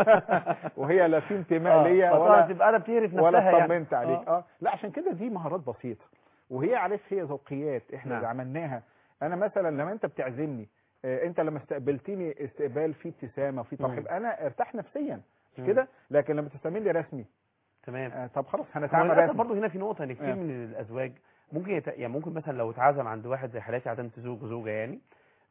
وهي لا في انتماء آه، ليا فطبعاً ولا تبقى قاعده بتهرف نفسها ولا يعني. اطمنت عليك آه. اه لا عشان كده دي مهارات بسيطه وهي عارف هي ذوقيات احنا نعم. اللي عملناها انا مثلا لما انت بتعزمني آه، انت لما استقبلتني استقبال فيه ابتسامه وفيه ترحيب مم. انا ارتاح نفسيا مش مم. كده لكن لما تستعمل لي رسمي تمام آه، طب خلاص هو هنتعامل للاسف رسمي برضه هنا في نقطة ان كتير آه. من الازواج ممكن يت... يعني ممكن مثلا لو اتعزم عند واحد زي حالاتي عزمت زوج وزوجة يعني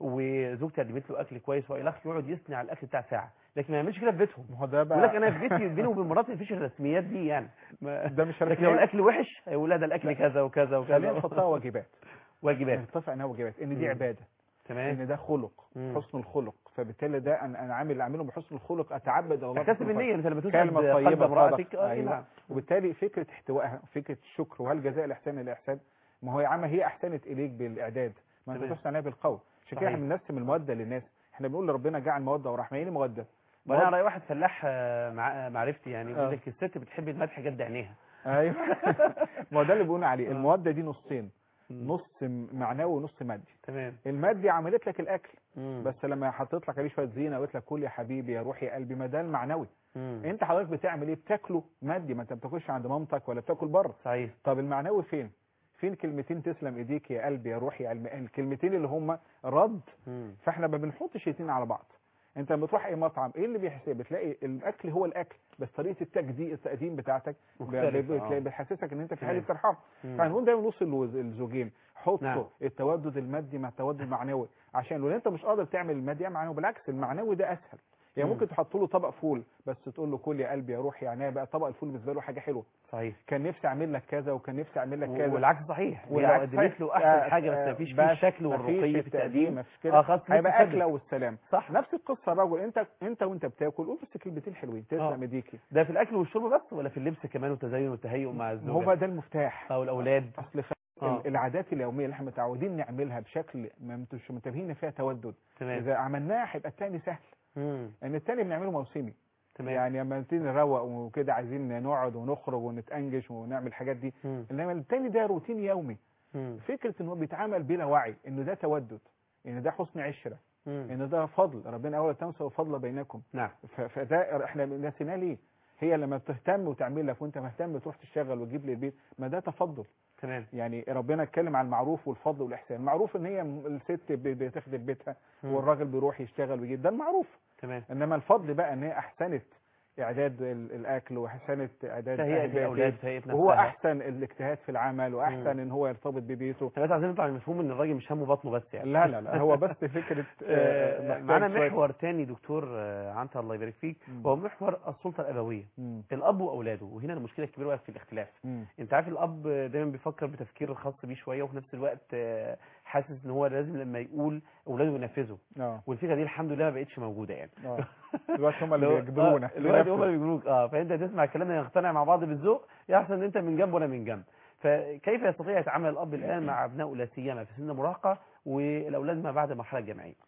وزوجتي قدمت له اكل كويس والاخ يقعد يثني على الاكل بتاع ساعة لكن ما يعملش كده في بيتهم ما هو ده يقول لك بقى انا في بيتي بيني وبين مراتي مفيش الرسميات دي يعني ما... ده مش لكن لو رسميات الاكل وحش هيقول لا ده الاكل كذا وكذا خلينا وكذا نحطها واجبات واجبات نتفق انها واجبات ان دي مم. عباده تمام ان ده خلق مم. حسن الخلق فبالتالي ده انا انا عامل اللي اعمله بحسن الخلق اتعبد الله احتسب بحسن النية الخلق. انت لما تسعد كلمة قلب طيبة امرأتك صدقة. اه أيوة. نعم وبالتالي فكرة احتوائها فكرة الشكر وهل جزاء الإحسان الإحسان ما هو يا عم هي أحسنت إليك بالإعداد ما أنت تمام. تحسن عليها بالقول عشان كده صحيح. احنا بنقسم المودة للناس احنا بنقول ربنا جعل مودة ورحمة يعني مودة وانا مودة- راي واحد فلاح آه، مع معرفتي يعني آه. بيقول لك الست بتحب المدح جد عينيها ايوه ما هو ده اللي بيقولنا عليه آه. المودة دي نصين مم. نص معنوي ونص مادي تمام المادي عملت لك الأكل مم. بس لما حطيت لك عليه شوية زينة وقلت لك كل يا حبيبي يا روحي يا قلبي ما ده المعنوي مم. انت حضرتك بتعمل ايه بتاكله مادي ما انت بتاكلش عند مامتك ولا بتاكل بره صحيح طب المعنوي فين فين كلمتين تسلم ايديك يا قلبي يا روحي يا علم الكلمتين اللي هم رد مم. فاحنا ما بنحطش الاثنين على بعض انت لما بتروح اي مطعم ايه اللي بيحسب بتلاقي الاكل هو الاكل بس طريقه التجديد التقديم بتاعتك ب- مختلفة، ب- بتلاقي آه. بتحسسك ان انت في تمام. حاله ترحاب مم. فهنقول دايما نص الوز- الزوجين حطوا نعم. التودد المادي مع التودد المعنوي عشان لو انت مش قادر تعمل المادي يا معنوي بالعكس المعنوي ده اسهل يعني مم. ممكن تحط له طبق فول بس تقول له كل يا قلبي يا روحي يعني بقى طبق الفول بالنسبه له حاجه حلوه صحيح كان نفسي اعمل لك كذا وكان نفسي اعمل لك كذا والعكس صحيح هي لو والعكس قدمت له صحيح. احسن آه، حاجه آه، بس مفيش فيه الشكل مفيش والرقي في التقديم مفيش كده اه خلاص هيبقى ممكن اكله والسلام صح نفس القصه الرجل انت انت وانت بتاكل قول بس كلمتين حلوين آه. تسلم ايديكي ده في الاكل والشرب بس ولا في اللبس كمان والتزين والتهيؤ مع هو الزوجه بقى ده المفتاح او الاولاد اصل خ... آه. العادات اليوميه اللي احنا متعودين نعملها بشكل ما انتوش منتبهين ان فيها تودد تمام اذا عملناها هيبقى التاني سهل مم. لان التاني بنعمله موسمي تمام يعني لما نبتدي نروق وكده عايزين نقعد ونخرج ونتانجش ونعمل الحاجات دي مم. انما التاني ده روتين يومي مم. فكره ان هو بيتعامل بلا وعي انه ده تودد ان ده حسن عشره مم. ان ده فضل ربنا اول تنسوا الفضل بينكم نعم ف- فده احنا نسيناه ليه هي لما بتهتم وتعمل لك وانت مهتم تروح تشتغل وتجيب لي البيت ما ده تفضل تمام يعني ربنا اتكلم عن المعروف والفضل والاحسان معروف ان هي م- الست ب- بتخدم بيتها مم. والراجل بيروح يشتغل ويجيب ده المعروف تمام انما الفضل بقى ان هي احسنت اعداد ال- الاكل واحسنت اعداد تهيئه أهل الاولاد بيت تهيئه نفسها وهو احسن الاجتهاد في العمل واحسن مم. ان هو يرتبط ببيته احنا بس عايزين نطلع من المفهوم ان الراجل مش همه بطنه بس يعني لا لا لا هو بس فكره آه، آه، محتاج معانا شوية- محور تاني دكتور آه، عنتر الله يبارك فيك مم. وهو محور السلطه الابويه مم. الاب واولاده وهنا المشكله الكبيره بقى في الاختلاف مم. انت عارف الاب دايما بيفكر بتفكير خاص بيه شويه وفي نفس الوقت آه، حاسس ان هو لازم لما يقول اولاده ينفذوا اه والفكره دي الحمد لله ما بقتش موجوده يعني اه دلوقتي هم اللي لو- بيجبرونا آه، دلوقتي هم ننفذ. اللي بيجبروك اه فانت تسمع كلامنا نقتنع مع بعض بالذوق يحسن ان انت من جنب ولا من جنب فكيف يستطيع يتعامل الاب الان مع ابنائه لا سيما في سن المراهقه والاولاد ما بعد المرحله الجامعيه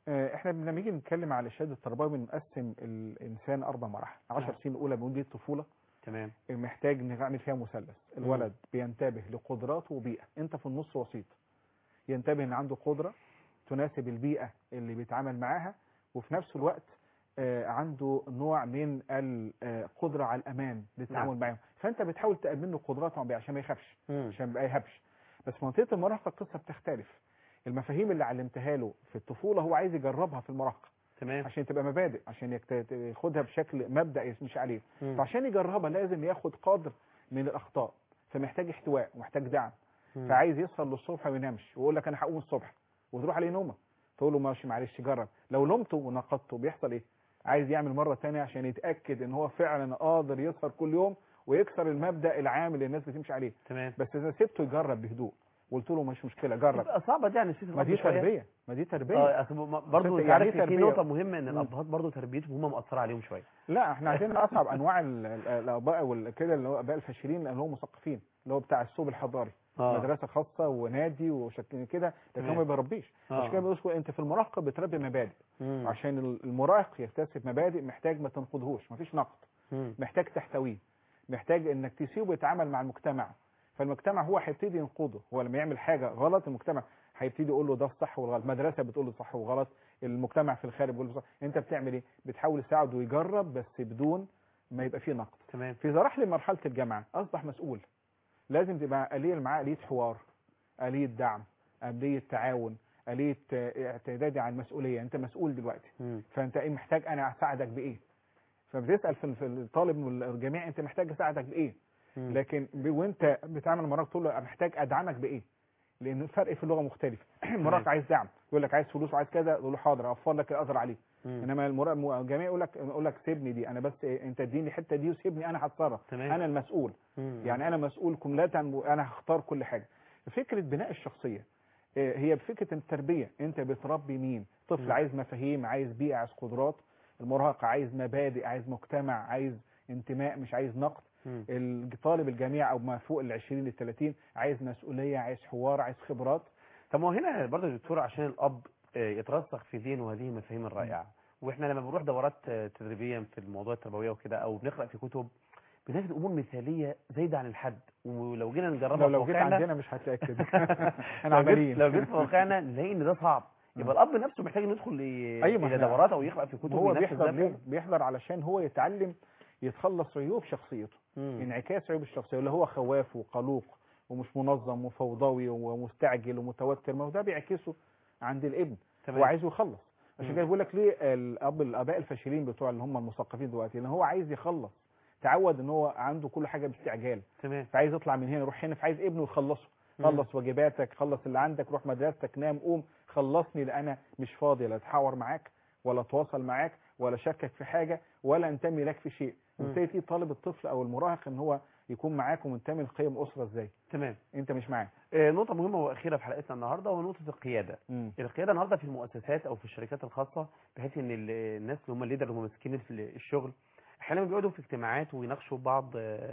آه، احنا لما نيجي نتكلم على الشهاده التربوي بنقسم الانسان اربع مراحل 10 نعم. سنين الاولى بنقول دي الطفوله تمام محتاج نعمل فيها مثلث الولد بينتبه لقدراته وبيئه انت في النص وسيط ينتبه ان عنده قدره تناسب البيئه اللي بيتعامل معاها وفي نفس الوقت آه، عنده نوع من القدره على الامان للتعامل نعم. معاهم فانت بتحاول تامن له قدراته عشان ما يخافش مم. عشان ما يهبش بس في منطقه المراهقه القصه بتختلف المفاهيم اللي علمتها له في الطفوله هو عايز يجربها في المراهقه تمام عشان تبقى مبادئ عشان يكت- ياخدها بشكل مبدا يمشي عليه مم. فعشان يجربها لازم ياخد قدر من الاخطاء فمحتاج احتواء ومحتاج دعم مم. فعايز يسهر للصبح وما ينامش ويقول لك انا هقوم الصبح وتروح عليه نومه تقول له ماشي معلش جرب لو لومته ونقدته بيحصل ايه عايز يعمل مره تانية عشان يتاكد ان هو فعلا قادر يسهر كل يوم ويكسر المبدا العام اللي الناس بتمشي عليه تمام بس اذا سبته يجرب بهدوء قلت له مش مشكله جرب تبقى صعبه دي على نسيت ما دي تربيه ما دي تربيه اه أصل م- برضه أنت انت يعني عارف إيه في تربية؟ نقطه مهمه ان مم. الابهات برضه تربيتهم هم مأثره عليهم شويه لا احنا عندنا اصعب انواع ال- ال- الاباء وكده اللي هو اباء الفاشلين اللي هم مثقفين اللي هو بتاع السوق الحضاري آه. مدرسه خاصه ونادي وشكل كده لكن هو تمام. ما بيربيش آه. عشان كده بيقولوا انت في المراهقه بتربي مبادئ مم. عشان ال- المراهق يكتسب مبادئ محتاج ما تنقضهوش مفيش نقد مم. محتاج تحتويه محتاج انك تسيبه يتعامل مع المجتمع فالمجتمع هو هيبتدي ينقضه هو لما يعمل حاجه غلط المجتمع هيبتدي يقول له ده الصح والغلط مدرسه بتقول له صح وغلط المجتمع في الخارج بيقول له صح انت بتعمل ايه بتحاول تساعده ويجرب بس بدون ما يبقى فيه نقد تمام في إذا راح لمرحله الجامعه اصبح مسؤول لازم تبقى آلية معاه آلية حوار آلية دعم آلية تعاون آلية آه، اعتداد على المسؤولية انت مسؤول دلوقتي مم. فانت ايه محتاج انا اساعدك بايه فبتسال في في الطالب والجميع انت محتاج اساعدك بايه مم. لكن ب- وانت بتعمل مراهق تقول له أنا محتاج ادعمك بايه لان الفرق في اللغه مختلف المراهق عايز دعم يقول لك عايز فلوس وعايز كذا تقول له حاضر اوفر لك الاقدر عليه مم. انما المراهق الجميع يقول لك يقول لك سيبني دي انا بس إيه، انت اديني الحته دي وسيبني انا هتصرف تمام. انا المسؤول مم. يعني انا مسؤول كملة وانا هختار كل حاجه فكره بناء الشخصيه آه، هي بفكره التربيه انت بتربي مين طفل مم. عايز مفاهيم عايز بيئه عايز قدرات المراهق عايز مبادئ عايز مجتمع عايز انتماء مش عايز نقد مم. الطالب الجامعي او ما فوق ال 20 ل 30 عايز مسؤوليه عايز حوار عايز خبرات طب ما هو هنا برضه يا دكتور عشان الاب آه، يترسخ في ذهنه هذه المفاهيم الرائعه واحنا لما بنروح دورات آه، تدريبيه في الموضوع التربويه وكده او بنقرا في كتب بنجد امور مثاليه زايده عن الحد ولو جينا نجربها لو في لو جيت واقعنا عندنا مش هتلاقي كده احنا لو جيت عمليين لو جيت في واقعنا نلاقي ان ده صعب يبقى الاب نفسه محتاج انه يدخل ل- أيوة، ما الى إحنا- دورات او يقرا في كتب هو وينفذ بيحضر ده ليه فعلا. بيحضر علشان هو يتعلم يتخلص عيوب شخصيته مم. انعكاس عيوب الشخصيه اللي هو خواف وقلوق ومش منظم وفوضوي ومستعجل ومتوتر ما هو ده بيعكسه عند الابن تمام. هو عايزه يخلص عشان مم. كده بيقول لك ليه الاب الاباء الفاشلين بتوع اللي هم المثقفين دلوقتي لان هو عايز يخلص تعود ان هو عنده كل حاجه باستعجال تمام فعايز يطلع من هنا يروح هنا فعايز ابنه يخلصه مم. خلص واجباتك خلص اللي عندك روح مدرستك نام قوم خلصني لان انا مش فاضي لا اتحاور معاك ولا اتواصل معاك ولا اشاركك في حاجه ولا انتمي لك في شيء مم. وبالتالي تيجي طالب الطفل او المراهق ان هو يكون معاك ومنتمي لقيم اسره ازاي تمام انت مش معاه آه، نقطه مهمه واخيره في حلقتنا النهارده وهو نقطه القياده مم. القياده النهارده في المؤسسات او في الشركات الخاصه بحيث ان ال- الناس اللي هم الليدر اللي هم ماسكين في الشغل احيانا بيقعدوا في اجتماعات ويناقشوا بعض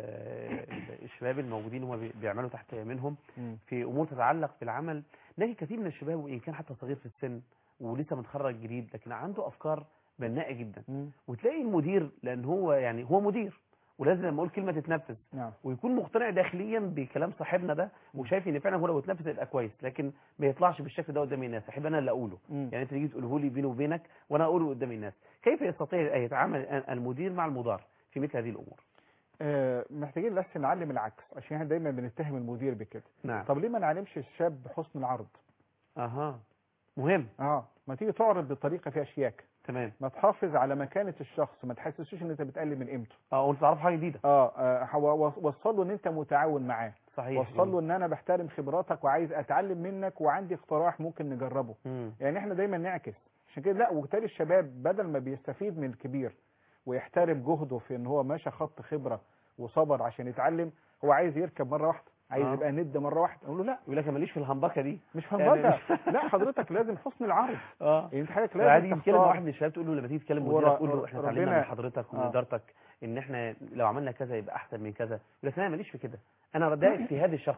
آه، الشباب الموجودين هم بي- بيعملوا تحت منهم مم. في امور تتعلق بالعمل نلاقي كثير من الشباب وان كان حتى صغير في السن ولسه متخرج جديد لكن عنده افكار بناءه جدا مم. وتلاقي المدير لان هو يعني هو مدير ولازم لما اقول كلمه تتنفذ نعم ويكون مقتنع داخليا بكلام صاحبنا ده وشايف ان فعلا هو لو اتنفذ يبقى كويس لكن ما يطلعش بالشكل ده قدام الناس احب انا اللي اقوله مم. يعني انت تيجي تقوله لي بيني وبينك وانا اقوله قدام الناس كيف يستطيع ان يتعامل المدير مع المدار في مثل هذه الامور آه محتاجين بس نعلم العكس عشان احنا دايما بنتهم المدير بكده نعم طب ليه ما نعلمش الشاب حسن العرض اها مهم اه ما تيجي تعرض بطريقه فيها شياكه تمام ما تحافظ على مكانه الشخص ما تحسسوش ان انت بتقلل من قيمته اه وانت تعرف حاجه جديده اه, آه حو- وص- وصل له ان انت متعاون معاه صحيح وصل له ان انا بحترم خبراتك وعايز اتعلم منك وعندي اقتراح ممكن نجربه مم. يعني احنا دايما نعكس عشان كده لا وبالتالي الشباب بدل ما بيستفيد من الكبير ويحترم جهده في ان هو ماشى خط خبره وصبر عشان يتعلم هو عايز يركب مره واحده عايز آه. يبقى ند مره واحده اقول له لا يقول لك أنا ماليش في الهمبكه دي مش في يعني- المبدا لا حضرتك لازم حسن العرض اه يعني انت حضرتك عادي لازم يتكلم مع تختار واحد من الشباب تقول له لما تيجي تتكلم ورا- مديرك تقول له احنا اتعلمنا ربنا- من حضرتك ومن آه. ادارتك ان احنا لو عملنا كذا يبقى احسن من كذا يقول لك انا ماليش في كده انا دايس في هذا الشخصي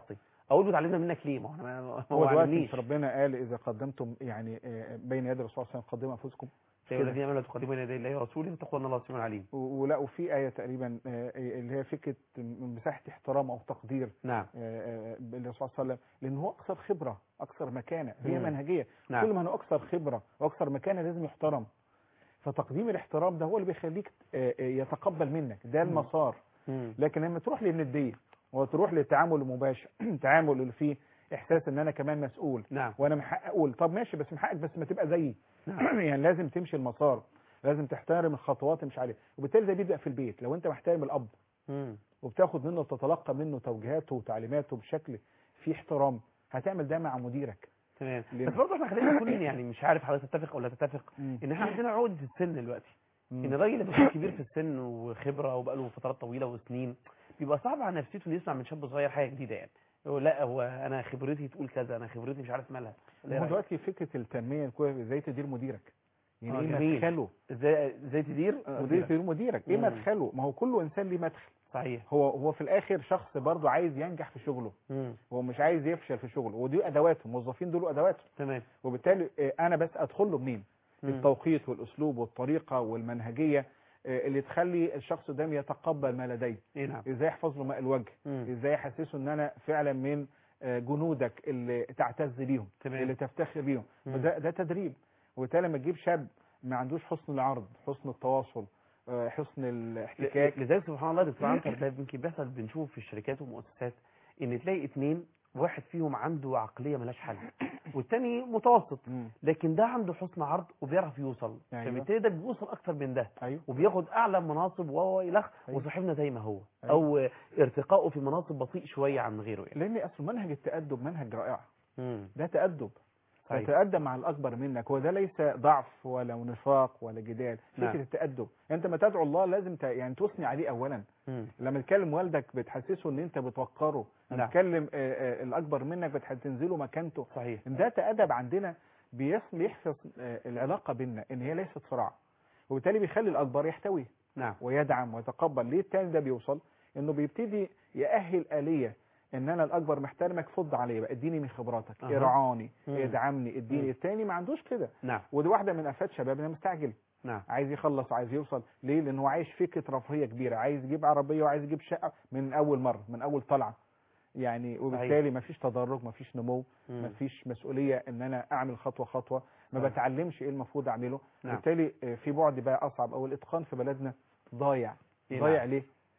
اقول له اتعلمنا منك ليه ما هو انا ما هو ما دلوقتي علمنيش مش ربنا قال اذا قدمتم يعني آه، بين يدي الرسول صلى الله عليه وسلم قدموا انفسكم مش يا كده؟ الذين امنوا تقدموا بين يدي الله ورسوله واتقوا ان الله سميع عليم و- ولا وفي آية تقريبا آه، اللي هي فكرة من مساحة احترام أو تقدير نعم آه، آه، للرسول صلى الله عليه وسلم لأن هو أكثر خبرة أكثر مكانة هي مم. منهجية نعم. كل ما هو أكثر خبرة وأكثر مكانة لازم يحترم فتقديم الاحترام ده هو اللي بيخليك آه، آه، يتقبل منك ده مم. المسار مم. لكن لما تروح للندية وتروح للتعامل المباشر التعامل اللي فيه إحساس إن أنا كمان مسؤول نعم وانا محقق اقول طب ماشي بس محقق بس ما تبقى زيي نعم. يعني لازم تمشي المسار لازم تحترم الخطوات اللي مش عليها وبالتالي ده بيبدا في البيت لو انت محترم الاب مم. وبتاخد منه وتتلقى منه توجيهاته وتعليماته بشكل فيه احترام هتعمل ده مع مديرك تمام ليه؟ بس برضه احنا خلينا نكون يعني مش عارف حضرتك تتفق ولا تتفق مم. ان احنا عندنا عقده السن دلوقتي مم. ان الراجل اللي بيكون كبير في السن وخبره وبقاله فترات طويله وسنين بيبقى صعب على نفسيته انه يسمع من شاب صغير حاجه جديده يعني يقول لا هو انا خبرتي تقول كذا انا خبرتي مش عارف مالها ولا إيه هو رأيك؟ دلوقتي فكره التنميه الكويسه ازاي تدير مديرك يعني آه، ايه جميل. مدخله ازاي ازاي تدير ازاي مديرك. تدير مديرك ايه مم. مدخله ما هو كل انسان ليه مدخل صحيح هو هو في الاخر شخص برضه عايز ينجح في شغله مم. هو مش عايز يفشل في شغله ودي ادواته الموظفين دول ادواته تمام وبالتالي آه، انا بس ادخل له منين مم. التوقيت والاسلوب والطريقه والمنهجيه آه، اللي تخلي الشخص ده يتقبل ما لديه ايه نعم ازاي يحفظ له ماء الوجه مم. ازاي يحسسه ان انا فعلا من آه، جنودك اللي تعتز بيهم تمام. اللي تفتخر بيهم مم. فده ده تدريب وبالتالي لما تجيب شاب ما عندوش حسن العرض حسن التواصل آه، حسن الاحتكاك لذلك سبحان الله دكتور عنتر ده يمكن بيحصل بنشوف في الشركات والمؤسسات ان تلاقي اتنين واحد فيهم عنده عقليه ملهاش حل والتاني متوسط مم. لكن ده عنده حسن عرض وبيعرف يوصل أيوة. فبالتالي ده بيوصل اكتر من ده ايوه وبياخد اعلى مناصب وهو الخ أيوة. وصاحبنا زي ما هو أيوة. او ارتقائه في مناصب بطيء شويه عن غيره يعني لان اصل منهج التادب منهج رائع مم. ده تادب صحيح. تتأدب مع الأكبر منك وده ليس ضعف ولا نفاق ولا جدال فكرة نعم. التأدب أنت ما تدعو الله لازم ت... يعني تثني عليه أولا مم. لما تكلم والدك بتحسسه ان انت بتوقره لما نعم. تكلم آه، آه، الاكبر منك بتنزله مكانته صحيح ده تأدب عندنا بيص- بيحفظ آه، العلاقة بيننا ان هي ليست صراع وبالتالي بيخلي الاكبر يحتوي نعم ويدعم ويتقبل ليه التاني ده بيوصل انه بيبتدي يأهل آلية ان انا الاكبر محترمك فض عليا بقى اديني من خبراتك أها. ارعاني مم. ادعمني اديني مم. التاني ما عندوش كده نعم ودي واحدة من افات شبابنا مستعجل نعم عايز يخلص عايز يوصل ليه لان هو عايش فكره رفاهيه كبيره عايز يجيب عربيه وعايز يجيب شقه من اول مره من اول طلعه يعني وبالتالي مفيش تدرج مفيش نمو مم. مفيش مسؤوليه ان انا اعمل خطوه خطوه ما صحيح. بتعلمش ايه المفروض اعمله نعم. بالتالي آه، في بعد بقى اصعب او الاتقان في بلدنا ضايع إيه ضايع نعم. ليه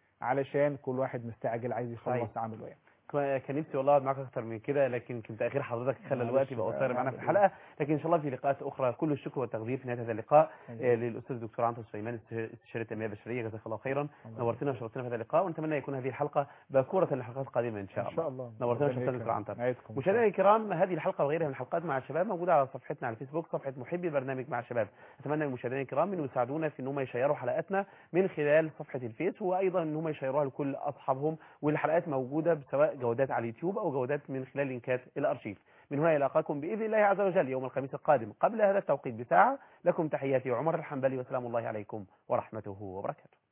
علشان كل واحد مستعجل عايز صحيح. يخلص عمله يعني كان نفسي والله اقعد معاك اكتر من كده لكن كنت اخير حضرتك خلى معلش الوقت يبقى بقى، قصير معانا في نعمل الحلقه لكن ان شاء الله في لقاءات اخرى كل الشكر والتقدير في نهايه هذا اللقاء أيوة. آه، للاستاذ الدكتور عنتر سليمان استشاري التنميه البشريه جزاك الله خيرا الله نورتنا وشرفتنا في هذا اللقاء ونتمنى يكون هذه الحلقه باكوره للحلقات القادمه ان شاء ان الله شاء الله نورتنا ربنا وشرفتنا يكرمك. دكتور عنتر نعيدكم. مشاهدينا الكرام هذه الحلقه وغيرها من الحلقات مع الشباب موجوده على صفحتنا على الفيسبوك صفحه محبي البرنامج مع الشباب اتمنى من المشاهدين الكرام انه يساعدونا في ان هم يشيروا حلقاتنا من خلال صفحه الفيس وايضا ان هم يشيروها لكل اصحابهم والحلقات موجوده سواء جودات على اليوتيوب او جودات من خلال لينكات الارشيف من هنا القاكم باذن الله عز وجل يوم الخميس القادم قبل هذا التوقيت بساعه لكم تحياتي عمر الحنبلي وسلام الله عليكم ورحمته وبركاته